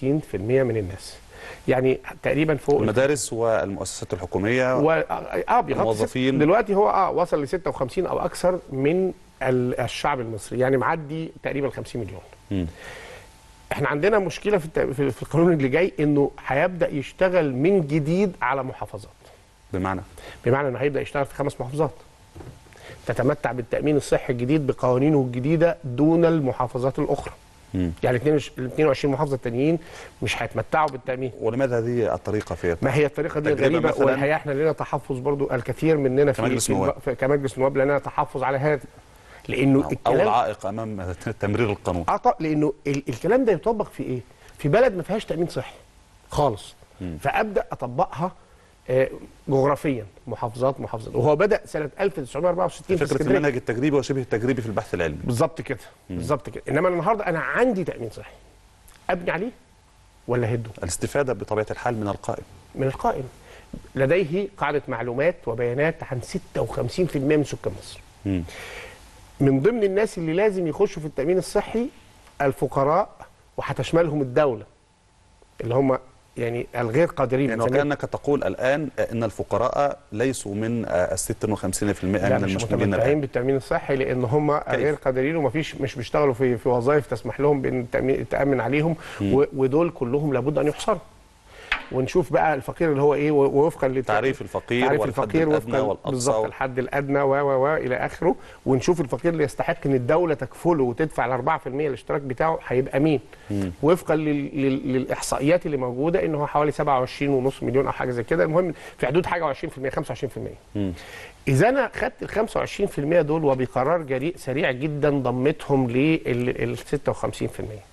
من الناس يعني تقريبا فوق المدارس والمؤسسات الحكوميه و... اه بيغطي الموظفين. ست... دلوقتي هو اه وصل ل 56 او اكثر من ال- الشعب المصري يعني معدي تقريبا 50 مليون مم. احنا عندنا مشكله في الت... في في القانون اللي جاي انه هيبدا يشتغل من جديد على محافظات بمعنى بمعنى انه هيبدا يشتغل في خمس محافظات تتمتع بالتامين الصحي الجديد بقوانينه الجديده دون المحافظات الاخرى يعني ال 22 محافظه التانيين مش هيتمتعوا بالتامين ولماذا هذه الطريقه في ما هي الطريقه دي تجربة غريبه مثلاً؟ والحقيقه احنا لنا تحفظ برضو الكثير مننا في كمجلس في الم- نواب. في- كمجلس نواب لنا تحفظ على هذا لانه او الكلام العائق امام تمرير القانون اه طبعا لانه ال- الكلام ده يطبق في ايه؟ في بلد ما فيهاش تامين صحي خالص فابدا اطبقها آه، جغرافيا محافظات محافظات وهو بدا سنه 1964 في فكره اسكندريه المنهج التجريبي وشبه التجريبي في البحث العلمي بالظبط كده بالظبط كده انما النهارده انا عندي تامين صحي ابني عليه ولا هده الاستفاده بطبيعه الحال من القائم من القائم لديه قاعده معلومات وبيانات عن 56% من سكان مصر مم. من ضمن الناس اللي لازم يخشوا في التامين الصحي الفقراء وهتشملهم الدوله اللي هم يعني الغير قادرين يعني بنسميهم- وكانك تقول الان ان الفقراء ليسوا من ال 56% لا من مش المشمولين متمتعين الان بالتامين الصحي لان هم غير قادرين ومفيش مش بيشتغلوا في في وظائف تسمح لهم بان التأمين- تامن عليهم و- ودول كلهم لابد ان يحصروا ونشوف بقى الفقير اللي هو ايه و- ووفقا للت- تعريف الفقير تعريف والحد الفقير الأدنى وفقا والأقصى بالظبط و- الحد الادنى و و و الى اخره ونشوف الفقير اللي يستحق ان الدوله تكفله وتدفع ال 4% الاشتراك بتاعه هيبقى مين وفقا لل... لل... للاحصائيات اللي موجوده ان هو حوالي 27.5 مليون او حاجه زي كده المهم في حدود حاجه و20% 25% اذا انا خدت ال 25% دول وبقرار جريء سريع جدا ضمتهم لل 56%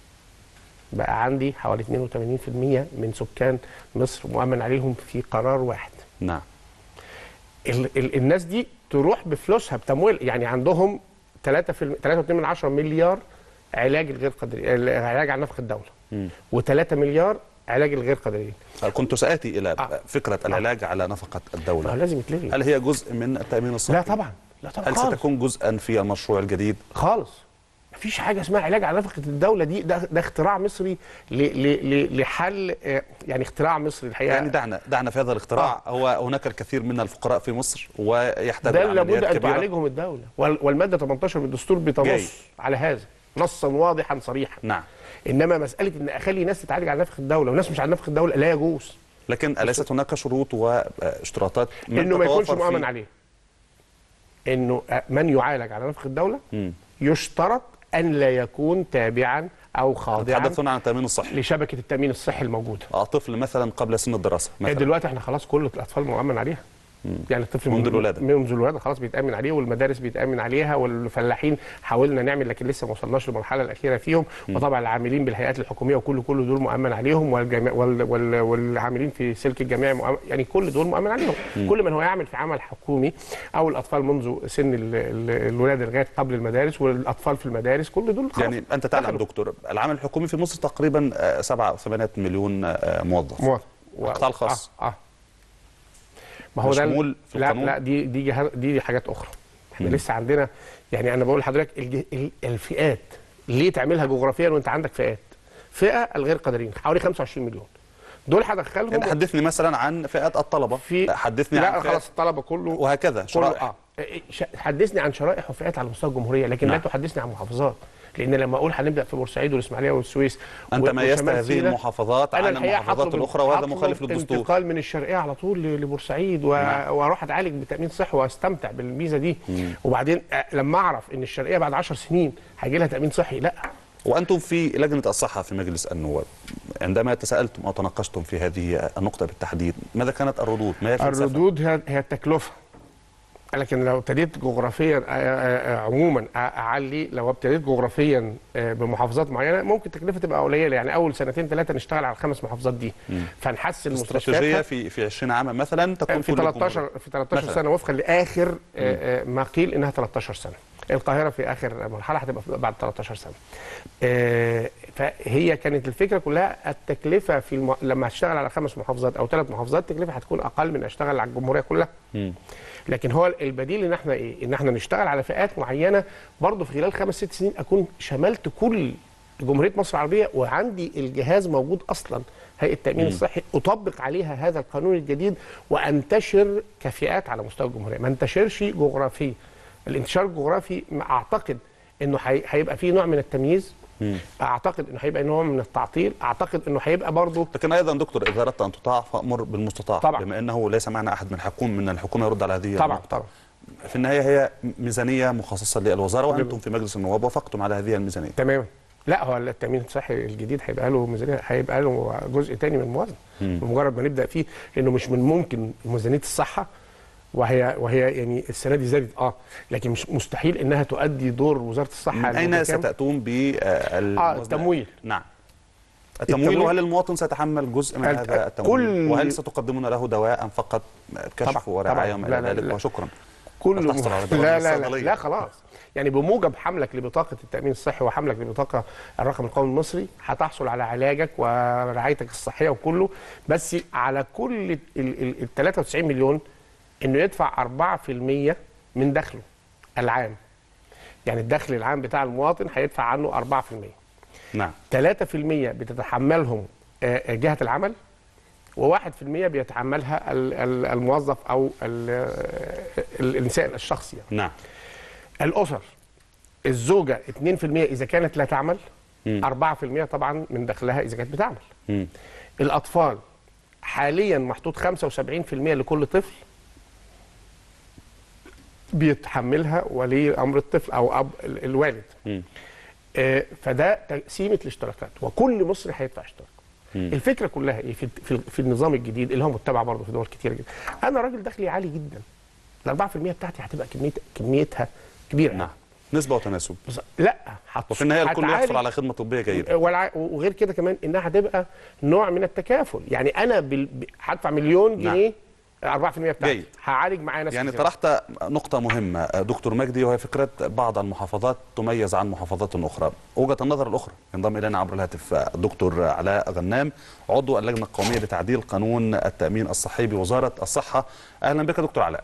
بقى عندي حوالي 82% من سكان مصر مؤمن عليهم في قرار واحد نعم ال ال الناس دي تروح بفلوسها بتمويل يعني عندهم 3 في 3.2 مليار علاج الغير قادرين علاج على نفقه الدوله و3 مليار علاج الغير قادرين كنت ساتي الى آه. فكره العلاج على نفقه ما هو الدوله لازم يتلغي هل هي جزء من التامين الصحي لا طبعا لا طبعا هل خالص. ستكون جزءا في المشروع الجديد خالص مفيش حاجه اسمها علاج على نفقه الدوله دي ده, ده اختراع مصري ل ل ل لحل آه، يعني اختراع مصري الحقيقه يعني دعنا دعنا في هذا الاختراع هو هناك الكثير من الفقراء في مصر ويحتاج ده إلى لابد عمليات ان كبيرة. تعالجهم الدوله وال- والماده 18 من الدستور جاي. بتنص على هذا نصا واضحا صريحا نعم انما مساله ان اخلي ناس تتعالج على نفقه الدوله وناس مش على نفقه الدوله لا يجوز لكن اليست هناك شروط واشتراطات من انه ما يكونش تتوافر في- مؤمن عليه انه آه، من يعالج على نفقه الدوله مم. يشترط ان لا يكون تابعا او خاضعا نتحدث هنا عن التامين الصحي لشبكه التامين الصحي الموجوده طفل مثلا قبل سن الدراسه مثلا. مثلا دلوقتي احنا خلاص كل الاطفال مؤمن عليها يعني الطفل منذ من- الولادة. منذ الولاده خلاص بيتامن عليه والمدارس بيتامن عليها والفلاحين حاولنا نعمل لكن لسه ما وصلناش للمرحله الاخيره فيهم وطبعا العاملين بالهيئات الحكوميه وكل كل دول مؤمن عليهم والجميع وال وال والعاملين في سلك الجامعي مؤمن يعني كل دول مؤمن عليهم كل من هو يعمل في عمل حكومي او الاطفال منذ سن ال- ال- الولاده لغايه قبل المدارس والاطفال في المدارس كل دول خلاص يعني انت تعلم دخلوا. دكتور العمل الحكومي في مصر تقريبا آه، سبعة او ثمانية مليون آه، موظف موافق القطاع الخاص. اه, آه. ما هو ده مشمول في لا القانون؟ لا دي دي جهة دي حاجات اخرى احنا لسه عندنا يعني انا بقول لحضرتك الج- ال- الفئات ليه تعملها جغرافيا وانت عندك فئات فئه الغير قادرين حوالي 25 مليون دول هدخلهم يعني حدثني مثلا عن فئات الطلبه في حدثني لا عن فئات خلاص الطلبه كله وهكذا كله شرائح اه ش- حدثني عن شرائح وفئات على مستوى الجمهوريه لكن لا نعم. تحدثني عن محافظات لان لما اقول هنبدا في بورسعيد والاسماعيليه والسويس انت و- ميزت وشمال هذه سيناء، المحافظات انا عن الحقيقه المحافظات هطلب- الاخرى وهذا هطلب مخالف للدستور انتقال من الشرقيه على طول ل- لبورسعيد و... نعم. واروح اتعالج بتامين صحي واستمتع بالميزه دي وبعدين آه، لما اعرف ان الشرقيه بعد 10 سنين هيجي لها تامين صحي لا وانتم في لجنه الصحه في مجلس النواب عندما تساءلتم او تناقشتم في هذه النقطه بالتحديد ماذا كانت الردود؟ ما هي الفلسفة؟ الردود هي هي التكلفه لكن لو ابتديت جغرافيا آه، آه، آه، عموما أ- اعلي لو ابتديت جغرافيا آه، بمحافظات معينه ممكن التكلفه تبقى قليله يعني اول سنتين ثلاثه نشتغل على الخمس محافظات دي فنحسن استراتيجيه مستشفياتها في في 20 عاما مثلا تكون في كل 13 في 13 مثلاً. سنه وفقا لاخر آه، آه، ما قيل انها 13 سنه القاهره في اخر مرحله هتبقى بعد 13 سنه آه، فهي كانت الفكره كلها التكلفه في الم... لما هشتغل على خمس محافظات او ثلاث محافظات التكلفه هتكون اقل من اشتغل على الجمهوريه كلها مم. لكن هو البديل ان احنا ايه ان احنا نشتغل على فئات معينه برضه في خلال خمس ست سنين اكون شملت كل جمهوريه مصر العربيه وعندي الجهاز موجود اصلا هيئه التامين الصحي اطبق عليها هذا القانون الجديد وانتشر كفئات على مستوى الجمهوريه ما انتشرش جغرافيا الانتشار الجغرافي ما اعتقد انه هي- هيبقى فيه نوع من التمييز اعتقد انه هيبقى نوع من التعطيل اعتقد انه هيبقى برضه لكن ايضا دكتور اذا اردت ان تطاع فامر بالمستطاع طبعاً. بما انه ليس معنا احد من الحكومه من الحكومه يرد على هذه طبعا النقطة. طبعا في النهايه هي ميزانيه مخصصه للوزاره وانتم في مجلس النواب وافقتم على هذه الميزانيه تمام لا هو التامين الصحي الجديد هيبقى له ميزانيه هيبقى له جزء تاني من الموازنه بمجرد ما نبدا فيه لانه مش من ممكن ميزانيه الصحه وهي وهي يعني السنه دي زادت اه لكن مش مستحيل انها تؤدي دور وزاره الصحه من أين المتكامل. ستأتون بال اه التمويل نعم التمويل التمويل- وهل المواطن سيتحمل جزء من الت- هذا التمويل كل- وهل ستقدمون له دواء فقط كشف طبعاً، ورعاية طبعاً. وما لا، إلى لا، ذلك لا. وشكرا كل هل تحصل على م... دواء لا من لا لا الصيدلية؟ لا خلاص يعني بموجب حملك لبطاقه التامين الصحي وحملك لبطاقه الرقم القومي المصري هتحصل على علاجك ورعايتك الصحيه وكله بس على كل ال ال- ال 93 مليون انه يدفع 4% من دخله العام يعني الدخل العام بتاع المواطن هيدفع عنه 4% نعم 3% بتتحملهم آه، آه، جهه العمل و1% بيتحملها ال- ال- الموظف او ال- آه، الانسان الشخصي يعني. نعم الاسر الزوجه 2% اذا كانت لا تعمل مم. 4% طبعا من دخلها اذا كانت بتعمل مم. الاطفال حاليا محطوط 75% لكل طفل بيتحملها ولي امر الطفل او اب ال- الوالد مم. آه، فده تقسيمه الاشتراكات وكل مصري هيدفع اشتراك مم. الفكره كلها ايه في, في, في النظام الجديد اللي هو متبع برضه في دول كتير جدا انا راجل دخلي عالي جدا ال 4% بتاعتي هتبقى كميه كميتها كبيره نعم نسبة وتناسب بص- لا هت- وفي النهاية الكل هتعالج- يحصل على خدمة طبية جيدة والع- وغير كده كمان انها هتبقى نوع من التكافل يعني انا بال... ب- هدفع مليون نعم. جنيه 4% بتاعتي جيد. هعالج معايا ناس يعني كتير. طرحت نقطة مهمة دكتور مجدي وهي فكرة بعض المحافظات تميز عن محافظات أخرى وجهة النظر الأخرى ينضم إلينا عبر الهاتف دكتور علاء غنام عضو اللجنة القومية لتعديل قانون التأمين الصحي بوزارة الصحة أهلا بك دكتور علاء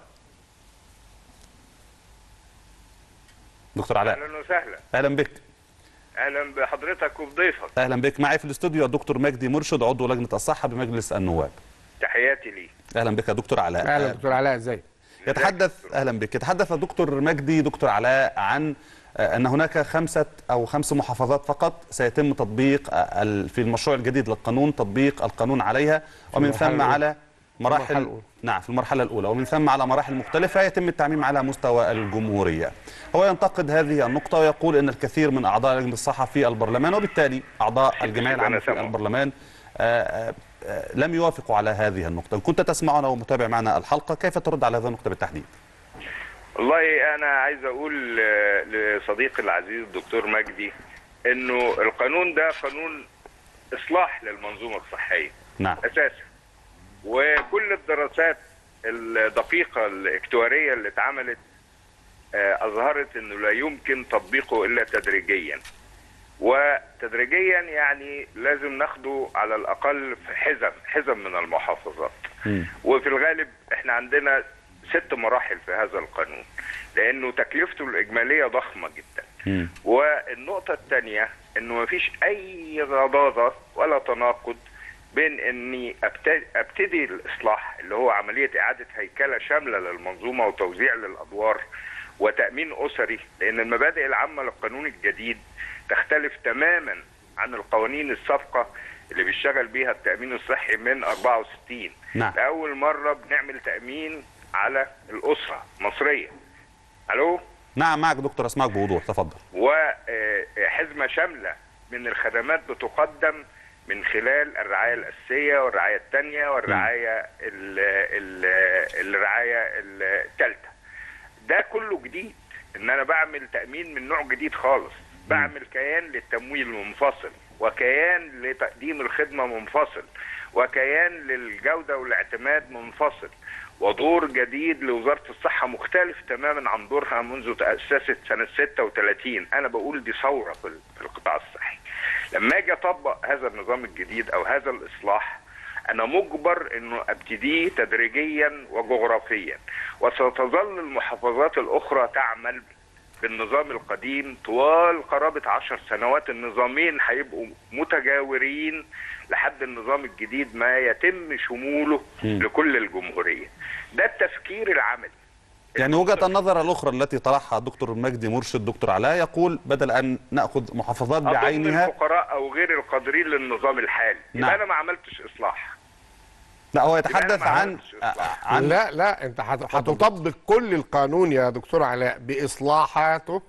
دكتور علاء اهلا وسهلا أهلا بك اهلا بحضرتك وبضيفك أهلا بك معي في الاستوديو الدكتور مجدي مرشد عضو لجنة الصحة بمجلس النواب تحياتي لي أهلا بك يا دكتور علاء اهلا دكتور علاء ازاي يتحدث اهلا بك يتحدث الدكتور مجدي دكتور علاء عن آه، ان هناك خمسه او خمس محافظات فقط سيتم تطبيق آه، ال- في المشروع الجديد للقانون تطبيق القانون عليها ومن المرحلة ثم الأولى. على المرحلة مراحل الأولى. نعم في المرحله الاولى ومن ثم على مراحل مختلفه يتم التعميم على مستوى الجمهوريه هو ينتقد هذه النقطه ويقول ان الكثير من اعضاء لجنه الصحه في البرلمان وبالتالي اعضاء الجمعيه أنا العامه في سامعه. البرلمان آه، آه، آه، لم يوافقوا على هذه النقطه إن كنت تسمعنا ومتابع معنا الحلقه كيف ترد على هذه النقطه بالتحديد والله انا عايز اقول آه، لصديقي العزيز الدكتور مجدي انه القانون ده قانون اصلاح للمنظومه الصحيه نعم اساسا وكل الدراسات الدقيقه الاكتواريه اللي اتعملت آه، اظهرت انه لا يمكن تطبيقه الا تدريجيا وتدريجيا يعني لازم ناخده على الاقل في حزم حزم من المحافظات مم. وفي الغالب احنا عندنا ست مراحل في هذا القانون لانه تكلفته الاجماليه ضخمه جدا مم. والنقطه الثانيه انه ما فيش اي غضاضه ولا تناقض بين اني أبت- ابتدي الاصلاح اللي هو عمليه اعاده هيكله شامله للمنظومه وتوزيع للادوار وتامين اسري لان المبادئ العامه للقانون الجديد تختلف تماما عن القوانين السابقه اللي بيشتغل بيها التامين الصحي من 64 نعم. لاول مره بنعمل تامين على الاسره مصريه الو نعم معك دكتور اسمعك بوضوح تفضل وحزمه شامله من الخدمات بتقدم من خلال الرعايه الاساسيه والرعايه الثانيه والرعايه ال ال الرعايه الثالثه ده كله جديد ان انا بعمل تامين من نوع جديد خالص بعمل كيان للتمويل منفصل وكيان لتقديم الخدمه منفصل وكيان للجوده والاعتماد منفصل ودور جديد لوزاره الصحه مختلف تماما عن دورها منذ تاسست سنه 36 انا بقول دي ثوره في ال- في القطاع الصحي لما اجي اطبق هذا النظام الجديد او هذا الاصلاح انا مجبر انه ابتديه تدريجيا وجغرافيا وستظل المحافظات الاخرى تعمل بالنظام القديم طوال قرابة عشر سنوات النظامين هيبقوا متجاورين لحد النظام الجديد ما يتم شموله مم. لكل الجمهورية ده التفكير العملي يعني وجهة النظر الأخرى التي طرحها الدكتور مجدي مرشد دكتور علاء يقول بدل أن نأخذ محافظات أضم بعينها الفقراء أو غير القادرين للنظام الحالي نعم. يبقى أنا ما عملتش إصلاح لا هو يبقى يتحدث أنا ما عن عملتش إصلاح. عن لا لا انت هت- هتطبق كل القانون يا دكتور علاء باصلاحاته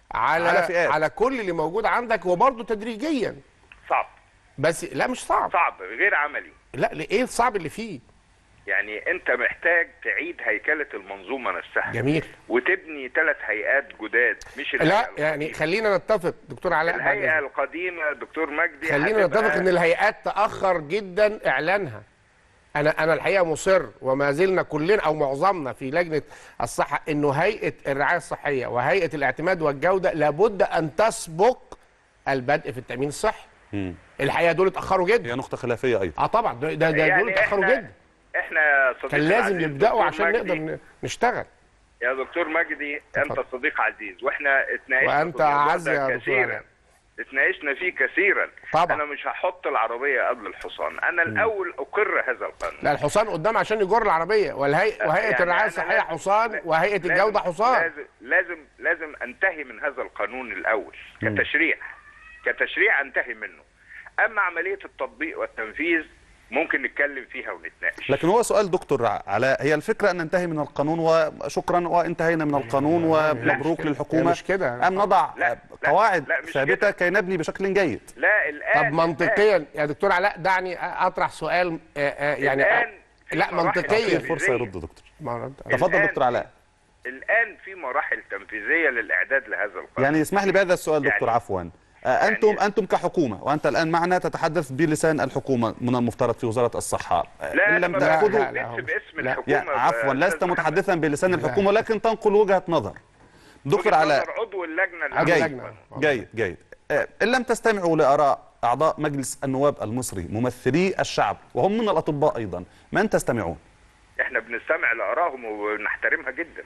على على على, فئات. على كل اللي موجود عندك وبرضه تدريجيا صعب بس لا مش صعب صعب غير عملي لا ايه الصعب اللي فيه يعني انت محتاج تعيد هيكله المنظومه نفسها جميل وتبني ثلاث هيئات جداد مش الهيئة لا يعني القديمة. خلينا نتفق دكتور علاء بعد الهيئه إذنك. القديمه دكتور مجدي خلينا هتبقى- نتفق ان الهيئات تاخر جدا اعلانها انا انا الحقيقه مصر وما زلنا كلنا او معظمنا في لجنه الصحه انه هيئه الرعايه الصحيه وهيئه الاعتماد والجوده لابد ان تسبق البدء في التامين الصحي مم. الحقيقه دول اتاخروا جدا هي نقطه خلافيه ايضا اه طبعا ده ده, ده يعني دول اتاخروا إحنا- جدا احنا يا صديقي كان لازم العزيز يبداوا دكتور عشان مجدي، نقدر ن- نشتغل يا دكتور مجدي انت اتفضل. صديق عزيز واحنا اتناقشنا وأنت في الموضوع أعز ده يا دكتور كثيرا علاء. اتناقشنا فيه كثيرا طبعا. انا مش هحط العربيه قبل الحصان انا الاول اقر هذا القانون لا الحصان قدام عشان يجر العربيه والهيئه وهيئه يعني الرعايه أنا الصحيه لازم- حصان وهيئه لازم- الجوده حصان لازم لازم لازم انتهي من هذا القانون الاول كتشريع كتشريع انتهي منه اما عمليه التطبيق والتنفيذ ممكن نتكلم فيها ونتناقش لكن هو سؤال دكتور علاء هي الفكره ان ننتهي من القانون وشكرا وانتهينا من القانون ومبروك كده. للحكومه مش كده. ام نضع لا، لا، قواعد لا، مش ثابته كده. كي نبني بشكل جيد لا الان طب منطقيا يا دكتور علاء دعني اطرح سؤال آه، آه، يعني الآن في لا مراحل منطقيا تنفيذية. فرصه يرد دكتور ما رد. تفضل الآن دكتور علاء الان في مراحل تنفيذيه للاعداد لهذا القانون يعني يسمح لي بهذا السؤال يعني- دكتور عفوا آه، انتم انتم كحكومه وانت الان معنا تتحدث بلسان الحكومه من المفترض في وزاره الصحه آه، لا ان أنا لم ما تاخذوا لا، لا، بتكتب باسم لا. الحكومه يعني عفوا ب- لست أستاذ محمد. متحدثا بلسان الحكومه لكن تنقل وجهه نظر دكتور وجهة علاء نظر عضو اللجنه عضو العامة. اللجنة. جيد جيد آه، ان لم تستمعوا لاراء اعضاء مجلس النواب المصري ممثلي الشعب وهم من الاطباء ايضا من تستمعون احنا بنستمع لارائهم وبنحترمها جدا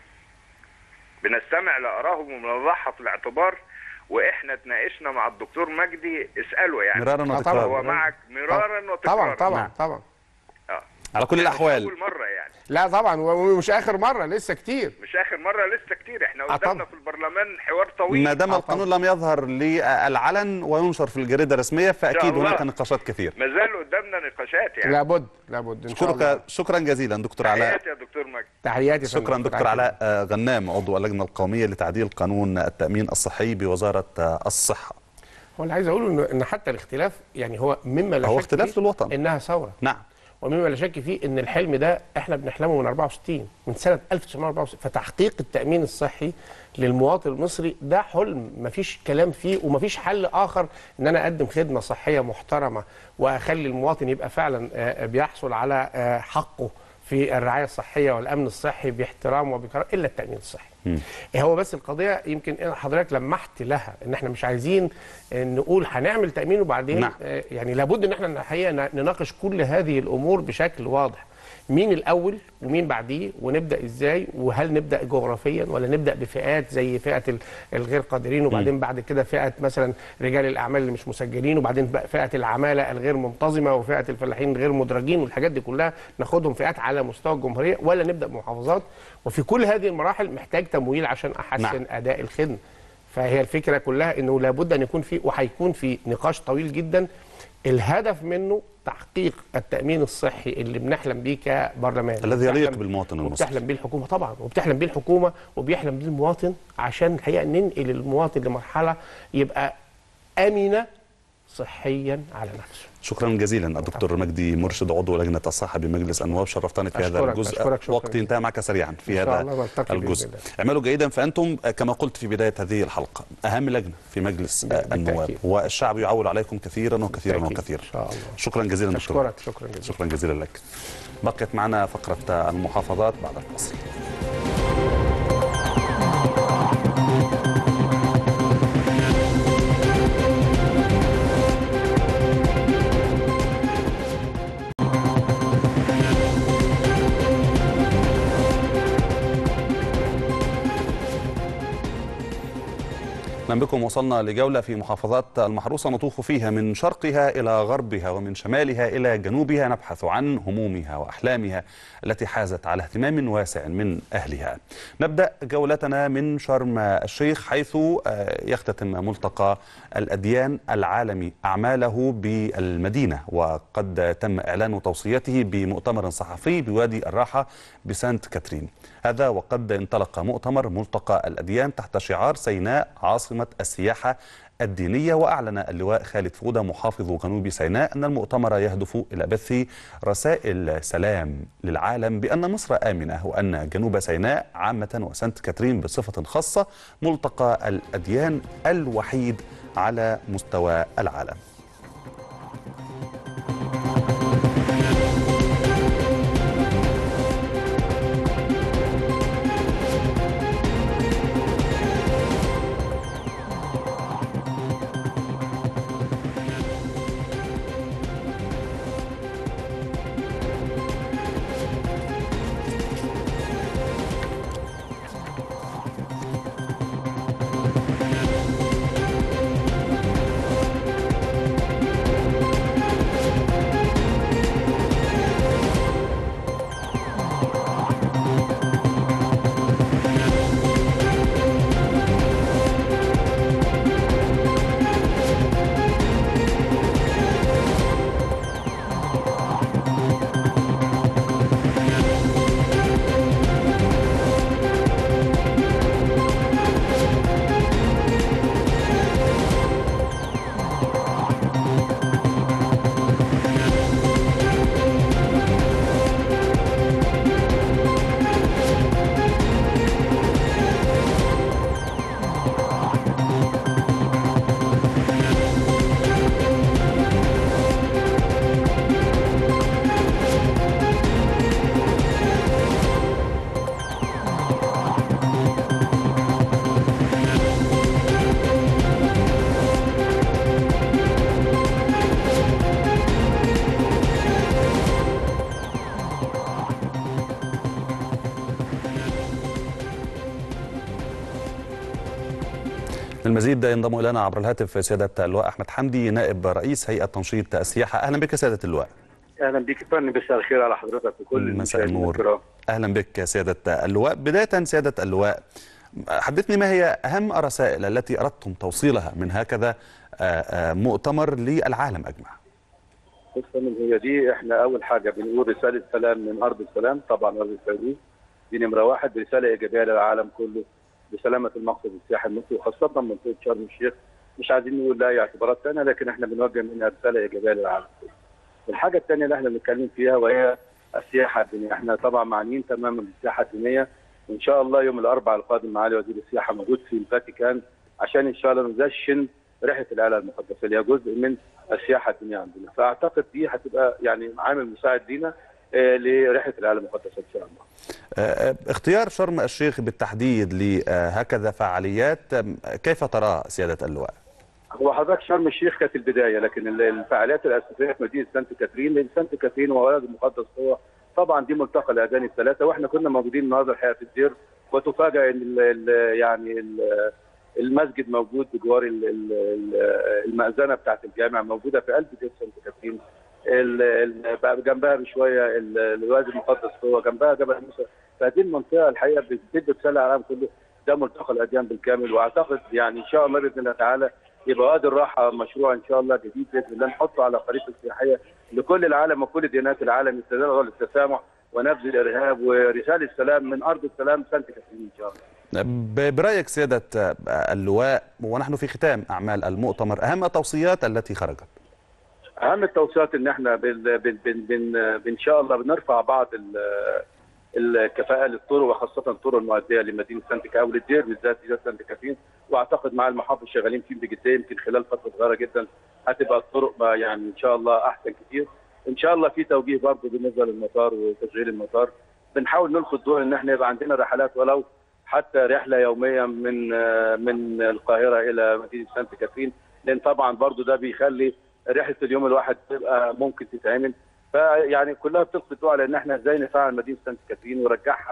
بنستمع لارائهم وبنضعها في الاعتبار واحنا اتناقشنا مع الدكتور مجدي اساله يعني مرارا آه، طبعا. وتكرارا هو معك مرارا وتكرارا طبعا طبعا نعم. طبعا اه على كل مش الاحوال اول مره يعني لا طبعا ومش اخر مره لسه كتير مش اخر مره لسه كتير احنا آه، قدامنا طبعا. في البرلمان حوار طويل ما دام آه، القانون لم يظهر للعلن وينشر في الجريده الرسميه فاكيد الله. هناك نقاشات كثير ما زال قدامنا نقاشات يعني لابد لابد ان شاء الله اشكرك شكرا جزيلا دكتور علاء تحياتي يا دكتور مجدي تحياتي يا فندم. شكرا دكتور علاء آه، غنام عضو اللجنه القوميه لتعديل قانون التامين الصحي بوزاره آه، الصحه هو اللي عايز اقوله إنه- ان حتى الاختلاف يعني هو مما لا هو شك اختلاف فيه للوطن. انها ثوره نعم ومما لا شك فيه ان الحلم ده احنا بنحلمه من 64 من سنه 1964 فتحقيق التامين الصحي للمواطن المصري ده حلم مفيش كلام فيه ومفيش حل اخر ان انا اقدم خدمه صحيه محترمه واخلي المواطن يبقى فعلا آه، بيحصل على آه، حقه في الرعايه الصحيه والامن الصحي باحترام وبكرامه الا التامين الصحي. هو بس القضيه يمكن إن حضرتك لمحت لها ان احنا مش عايزين آه، نقول هنعمل تامين وبعدين نعم. آه، يعني لابد ان احنا الحقيقه ن- نناقش كل هذه الامور بشكل واضح مين الاول ومين بعديه ونبدا ازاي وهل نبدا جغرافيا ولا نبدا بفئات زي فئه ال- الغير قادرين وبعدين بعد كده فئه مثلا رجال الاعمال اللي مش مسجلين وبعدين بقى فئه العماله الغير منتظمه وفئه الفلاحين الغير مدرجين والحاجات دي كلها ناخدهم فئات على مستوى الجمهوريه ولا نبدا بمحافظات وفي كل هذه المراحل محتاج تمويل عشان احسن نعم. نعم. اداء الخدمه فهي الفكره كلها انه لابد ان يكون في وهيكون في نقاش طويل جدا الهدف منه تحقيق التامين الصحي اللي بنحلم بيه كبرلمان الذي يليق وبتحلم- بالمواطن المصري. وبتحلم بيه الحكومه طبعا وبتحلم بيه الحكومه وبيحلم بيه المواطن عشان الحقيقه ننقل المواطن لمرحله يبقى امنه صحيا على نفسه شكرا جزيلا الدكتور مجدي مرشد عضو لجنه الصحه بمجلس النواب شرفتني في هذا أشكرك- الجزء أشكرك شكراً وقتي انتهى معك سريعا في إن شاء هذا الله نلتقي بإذن الجزء الله. اعملوا جيدا فانتم آه، كما قلت في بدايه هذه الحلقه اهم لجنه في مجلس آه، بالتأكيد. النواب والشعب يعول عليكم كثيرا وكثيرا بالتأكيد. وكثيرا إن شاء الله. شكرا جزيلا دكتور اشكرك شكرا جزيلا شكرا جزيلا لك بقيت معنا فقره المحافظات بعد الفاصل اهلا بكم وصلنا لجوله في محافظات المحروسه نطوف فيها من شرقها الى غربها ومن شمالها الى جنوبها نبحث عن همومها واحلامها التي حازت على اهتمام واسع من اهلها. نبدا جولتنا من شرم الشيخ حيث يختتم ملتقى الاديان العالمي اعماله بالمدينه وقد تم اعلان توصيته بمؤتمر صحفي بوادي الراحه بسانت كاترين. هذا وقد انطلق مؤتمر ملتقى الاديان تحت شعار سيناء عاصمه السياحه الدينية وأعلن اللواء خالد فودة محافظ جنوب سيناء أن المؤتمر يهدف إلى بث رسائل سلام للعالم بأن مصر آمنة وأن جنوب سيناء عامة وسانت كاترين بصفة خاصة ملتقى الأديان الوحيد على مستوى العالم المزيد ينضم الينا عبر الهاتف سياده اللواء احمد حمدي نائب رئيس هيئه تنشيط السياحه اهلا بك سياده اللواء اهلا بك فندم مساء الخير على حضرتك وكل مساء المشاهدين النور الكرام. اهلا بك سياده اللواء بدايه سياده اللواء حدثني ما هي اهم الرسائل التي اردتم توصيلها من هكذا آه، آه، مؤتمر للعالم اجمع بص يا فندم هي دي احنا اول حاجه بنقول رساله سلام من ارض السلام طبعا ارض السعوديه دي نمره واحد رساله ايجابيه للعالم كله بسلامه المقصد السياحي المصري وخاصه منطقه شرم الشيخ مش عايزين نقول لا اعتبارات ثانيه لكن احنا بنوجه منها رساله ايجابيه للعالم كله. الحاجه الثانيه اللي احنا بنتكلم فيها وهي السياحه الدينيه، احنا طبعا معنيين تماما بالسياحه الدينيه وان شاء الله يوم الاربعاء القادم معالي وزير السياحه موجود في الفاتيكان عشان ان شاء الله ندشن رحله الاله المقدسه اللي هي جزء من السياحه الدينيه عندنا، فاعتقد دي هتبقى يعني عامل مساعد لينا آه، لرحله الاله المقدسه ان شاء الله. آه، اختيار شرم الشيخ بالتحديد لهكذا فعاليات آم، كيف ترى سياده اللواء هو حضرتك شرم الشيخ كانت البدايه لكن ال- الفعاليات الاساسيه في مدينه سانت كاترين لان سانت كاترين وولد المقدس هو طبعا دي ملتقى الاذان الثلاثه واحنا كنا موجودين النهارده الحقيقه في الدير وتفاجئ ان ال- ال- يعني ال- المسجد موجود بجوار ال- ال- ال- المأذنه بتاعت الجامع موجوده في قلب دير سانت كاترين ال- ال- بقى جنبها بشويه ال- الوادي المقدس هو جنبها جبل موسى فهذه المنطقه الحقيقه بتدي رساله للعالم كله ده ملتقى الاديان بالكامل واعتقد يعني ان شاء الله باذن الله تعالى يبقى وادي الراحه مشروع ان شاء الله جديد باذن الله نحطه على خريطه السياحيه لكل العالم وكل ديانات العالم يستدعوا للتسامح ونبذ الارهاب ورساله السلام من ارض السلام سانت كاترين ان شاء الله. ب- برايك سياده آه، اللواء ونحن في ختام اعمال المؤتمر اهم التوصيات التي خرجت اهم التوصيات ان احنا بن بن بن بن ان شاء الله بنرفع بعض ال- الكفاءه للطرق وخاصه الطرق المؤديه لمدينه سانت كا او للدير بالذات دير سانت كاترين واعتقد مع المحافظ شغالين فيه بجديه يمكن خلال فتره صغيره جدا هتبقى الطرق بقى يعني ان شاء الله احسن كتير ان شاء الله في توجيه برضه بالنسبه للمطار وتشغيل المطار بنحاول نلقي الضوء ان احنا يبقى عندنا رحلات ولو حتى رحله يوميه من آه، من القاهره الى مدينه سانت كاترين لان طبعا برضه ده بيخلي رحله اليوم الواحد تبقى ممكن تتعمل فيعني كلها بتلقي الضوء على ان احنا ازاي نفعل مدينه سانت كاترين ونرجعها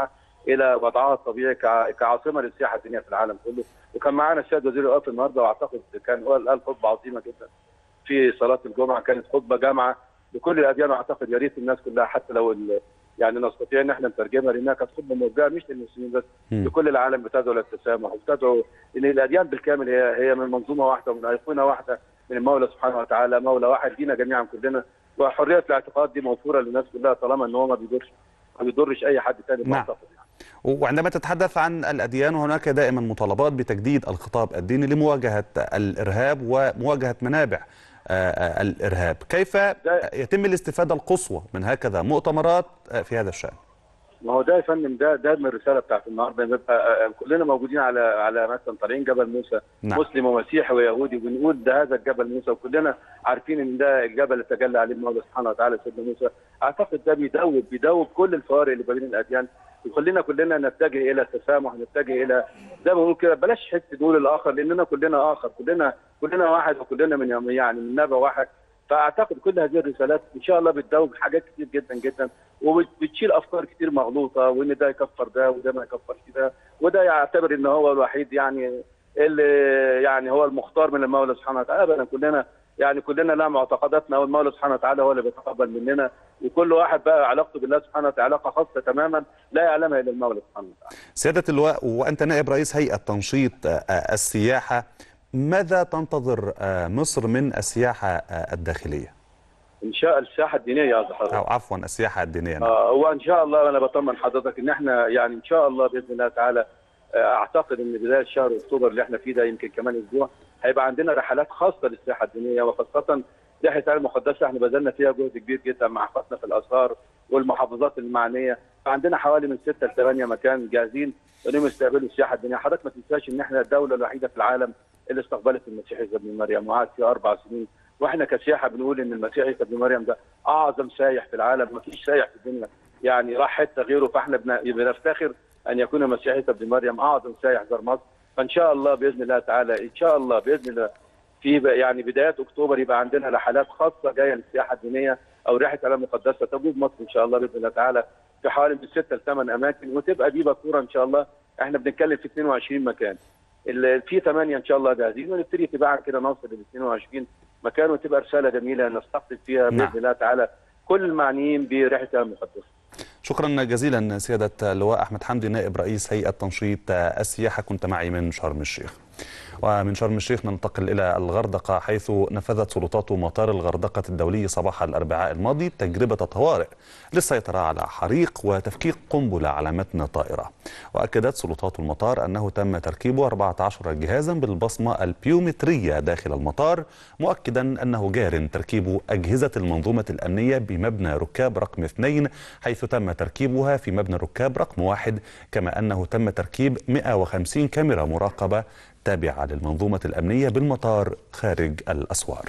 الى وضعها الطبيعي كع- كعاصمه للسياحه الدينيه في العالم كله وكان معانا السيد وزير الاوقاف النهارده واعتقد كان هو اللي قال خطبه عظيمه جدا في صلاه الجمعه كانت خطبه جامعه لكل الاديان واعتقد يا ريت الناس كلها حتى لو ال- يعني نستطيع ان احنا نترجمها لانها كانت خطبه موجهه مش للمسلمين بس مم. لكل العالم بتدعو للتسامح وبتدعو ان الاديان بالكامل هي هي من منظومه واحده ومن ايقونه واحده من المولى سبحانه وتعالى مولى واحد لينا جميعا كلنا وحريه الاعتقاد دي موفوره للناس كلها طالما ان هو ما بيضرش ما بيضرش اي حد ثاني نعم. بعتقد يعني. وعندما تتحدث عن الأديان هناك دائما مطالبات بتجديد الخطاب الديني لمواجهة الإرهاب ومواجهة منابع آه، آه، الإرهاب كيف يتم الاستفادة القصوى من هكذا مؤتمرات آه، في هذا الشأن ما هو ده يا فندم ده ده من الرساله بتاعت النهارده بيبقى آه، كلنا موجودين على على مثلا طالعين جبل موسى نعم. مسلم ومسيحي ويهودي وبنقول ده هذا الجبل موسى وكلنا عارفين ان ده الجبل اللي تجلى عليه المولى سبحانه وتعالى سيدنا موسى اعتقد ده بيدوب بيدوب كل الفوارق اللي ما بين الاديان وخلينا كلنا نتجه الى التسامح نتجه الى زي ما بنقول كده بلاش حته نقول الاخر لاننا كلنا اخر كلنا كلنا واحد وكلنا من يعني من نبع واحد فاعتقد كل هذه الرسالات ان شاء الله بتدوب حاجات كتير جدا جدا وبتشيل افكار كتير مغلوطه وان ده يكفر ده وده ما يكفرش ده وده يعتبر ان هو الوحيد يعني اللي يعني هو المختار من المولى سبحانه وتعالى ابدا كلنا يعني كلنا لها معتقداتنا والمولى سبحانه وتعالى هو اللي بيتقبل مننا وكل واحد بقى علاقته بالله سبحانه وتعالى علاقه خاصه تماما لا يعلمها الا المولى سبحانه وتعالى. سيادة اللواء وأنت نائب رئيس هيئة تنشيط آه، آه، السياحة ماذا تنتظر آه، مصر من السياحة آه، الداخلية ان شاء الساحه الدينيه يا حضرتك. أو عفوا السياحة الدينية نعم. آه هو ان شاء الله انا بطمن حضرتك ان احنا يعني ان شاء الله باذن الله تعالى آه، اعتقد ان بدايه شهر اكتوبر اللي احنا فيه ده يمكن كمان اسبوع هيبقى عندنا رحلات خاصه للسياحه الدينيه وخاصه رحله العالم المقدسه احنا بذلنا فيها جهد كبير جدا مع اخواتنا في الازهار والمحافظات المعنيه فعندنا حوالي من سته ل 8 مكان جاهزين انهم يستقبلوا السياحه الدينيه حضرتك ما تنساش ان احنا الدوله الوحيده في العالم اللي استقبلت المسيح عيسى ابن مريم وقعد فيه اربع سنين واحنا كسياحه بنقول ان المسيح عيسى ابن مريم ده اعظم سايح في العالم ما فيش سايح في الدنيا يعني راح حته غيره فاحنا بن- بنفتخر ان يكون المسيح عيسى ابن مريم اعظم سايح زار مصر فان شاء الله باذن الله تعالى ان شاء الله باذن الله في ب- يعني بدايات اكتوبر يبقى عندنا رحلات خاصه جايه للسياحه الدينيه او رحله العالم المقدسه تجوب مصر ان شاء الله باذن الله تعالى في حوالي من ستة لثمان اماكن وتبقى دي بكوره ان شاء الله احنا بنتكلم في 22 مكان ال- في ثمانيه ان شاء الله جاهزين ونبتدي تباعا كده نوصل لل 22 مكان وتبقى رساله جميله نستقبل فيها نعم. باذن الله تعالى كل المعنيين برحله العالم المقدسه شكرا جزيلا سيادة اللواء أحمد حمدي نائب رئيس هيئة تنشيط آه، السياحة كنت معي من شرم الشيخ ومن شرم الشيخ ننتقل إلى الغردقة حيث نفذت سلطات مطار الغردقة الدولي صباح الأربعاء الماضي تجربة طوارئ للسيطرة على حريق وتفكيك قنبلة على متن طائرة وأكدت سلطات المطار أنه تم تركيب 14 جهازا بالبصمة البيومترية داخل المطار مؤكدا أنه جار تركيب أجهزة المنظومة الأمنية بمبنى ركاب رقم 2 حيث تم تركيبها في مبنى ركاب رقم 1 كما أنه تم تركيب 150 كاميرا مراقبة تابعة للمنظومة الأمنية بالمطار خارج الأسوار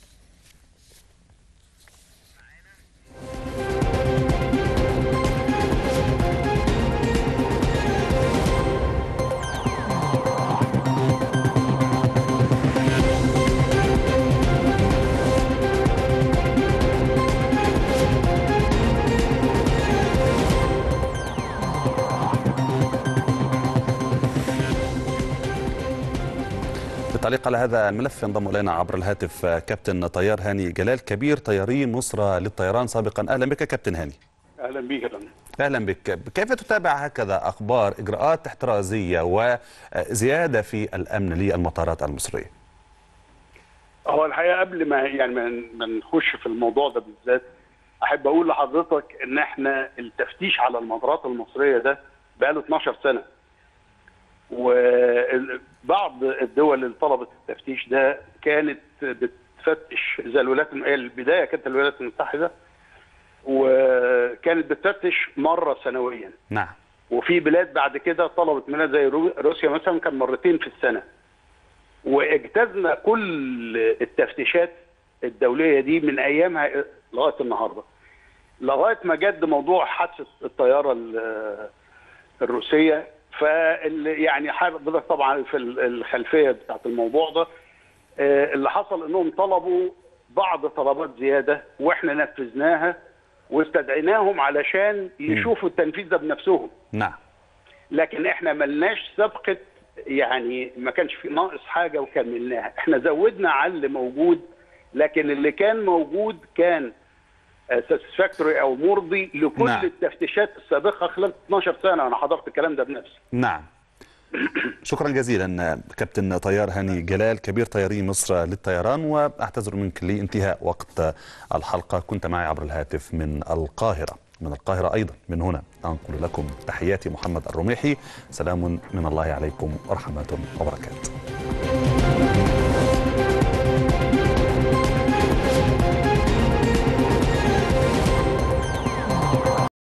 بالتعليق على هذا الملف ينضم الينا عبر الهاتف كابتن طيار هاني جلال كبير طياري مصر للطيران سابقا اهلا بك كابتن هاني اهلا بيك يا فندم اهلا بك كيف تتابع هكذا اخبار اجراءات احترازيه وزياده في الامن للمطارات المصريه هو الحقيقه قبل ما يعني ما ما نخش في الموضوع ده بالذات احب اقول لحضرتك ان احنا التفتيش على المطارات المصريه ده بقاله 12 سنه وبعض الدول اللي طلبت التفتيش ده كانت بتفتش زي الولايات الم- هي البدايه كانت الولايات المتحده وكانت بتفتش مره سنويا نعم وفي بلاد بعد كده طلبت منها زي رو- روسيا مثلا كان مرتين في السنه واجتزنا كل التفتيشات الدوليه دي من ايامها لغايه النهارده لغايه ما جد موضوع حادثه الطياره ال- الروسيه فال يعني حضرتك طبعا في ال- الخلفيه بتاعت الموضوع ده آه، اللي حصل انهم طلبوا بعض طلبات زياده واحنا نفذناها واستدعيناهم علشان يشوفوا التنفيذ ده بنفسهم نعم لكن احنا ملناش سابقه يعني ما كانش في ناقص حاجه وكملناها احنا زودنا على اللي موجود لكن اللي كان موجود كان ساتسفاكتوري او مرضي لكل نعم. نعم. التفتيشات السابقه خلال 12 سنه انا حضرت الكلام ده بنفسي نعم شكرا جزيلا كابتن طيار هاني جلال كبير طياري مصر للطيران واعتذر منك لانتهاء وقت الحلقه كنت معي عبر الهاتف من القاهره من القاهره ايضا من هنا انقل لكم تحياتي محمد الرميحي سلام من الله عليكم ورحمه وبركاته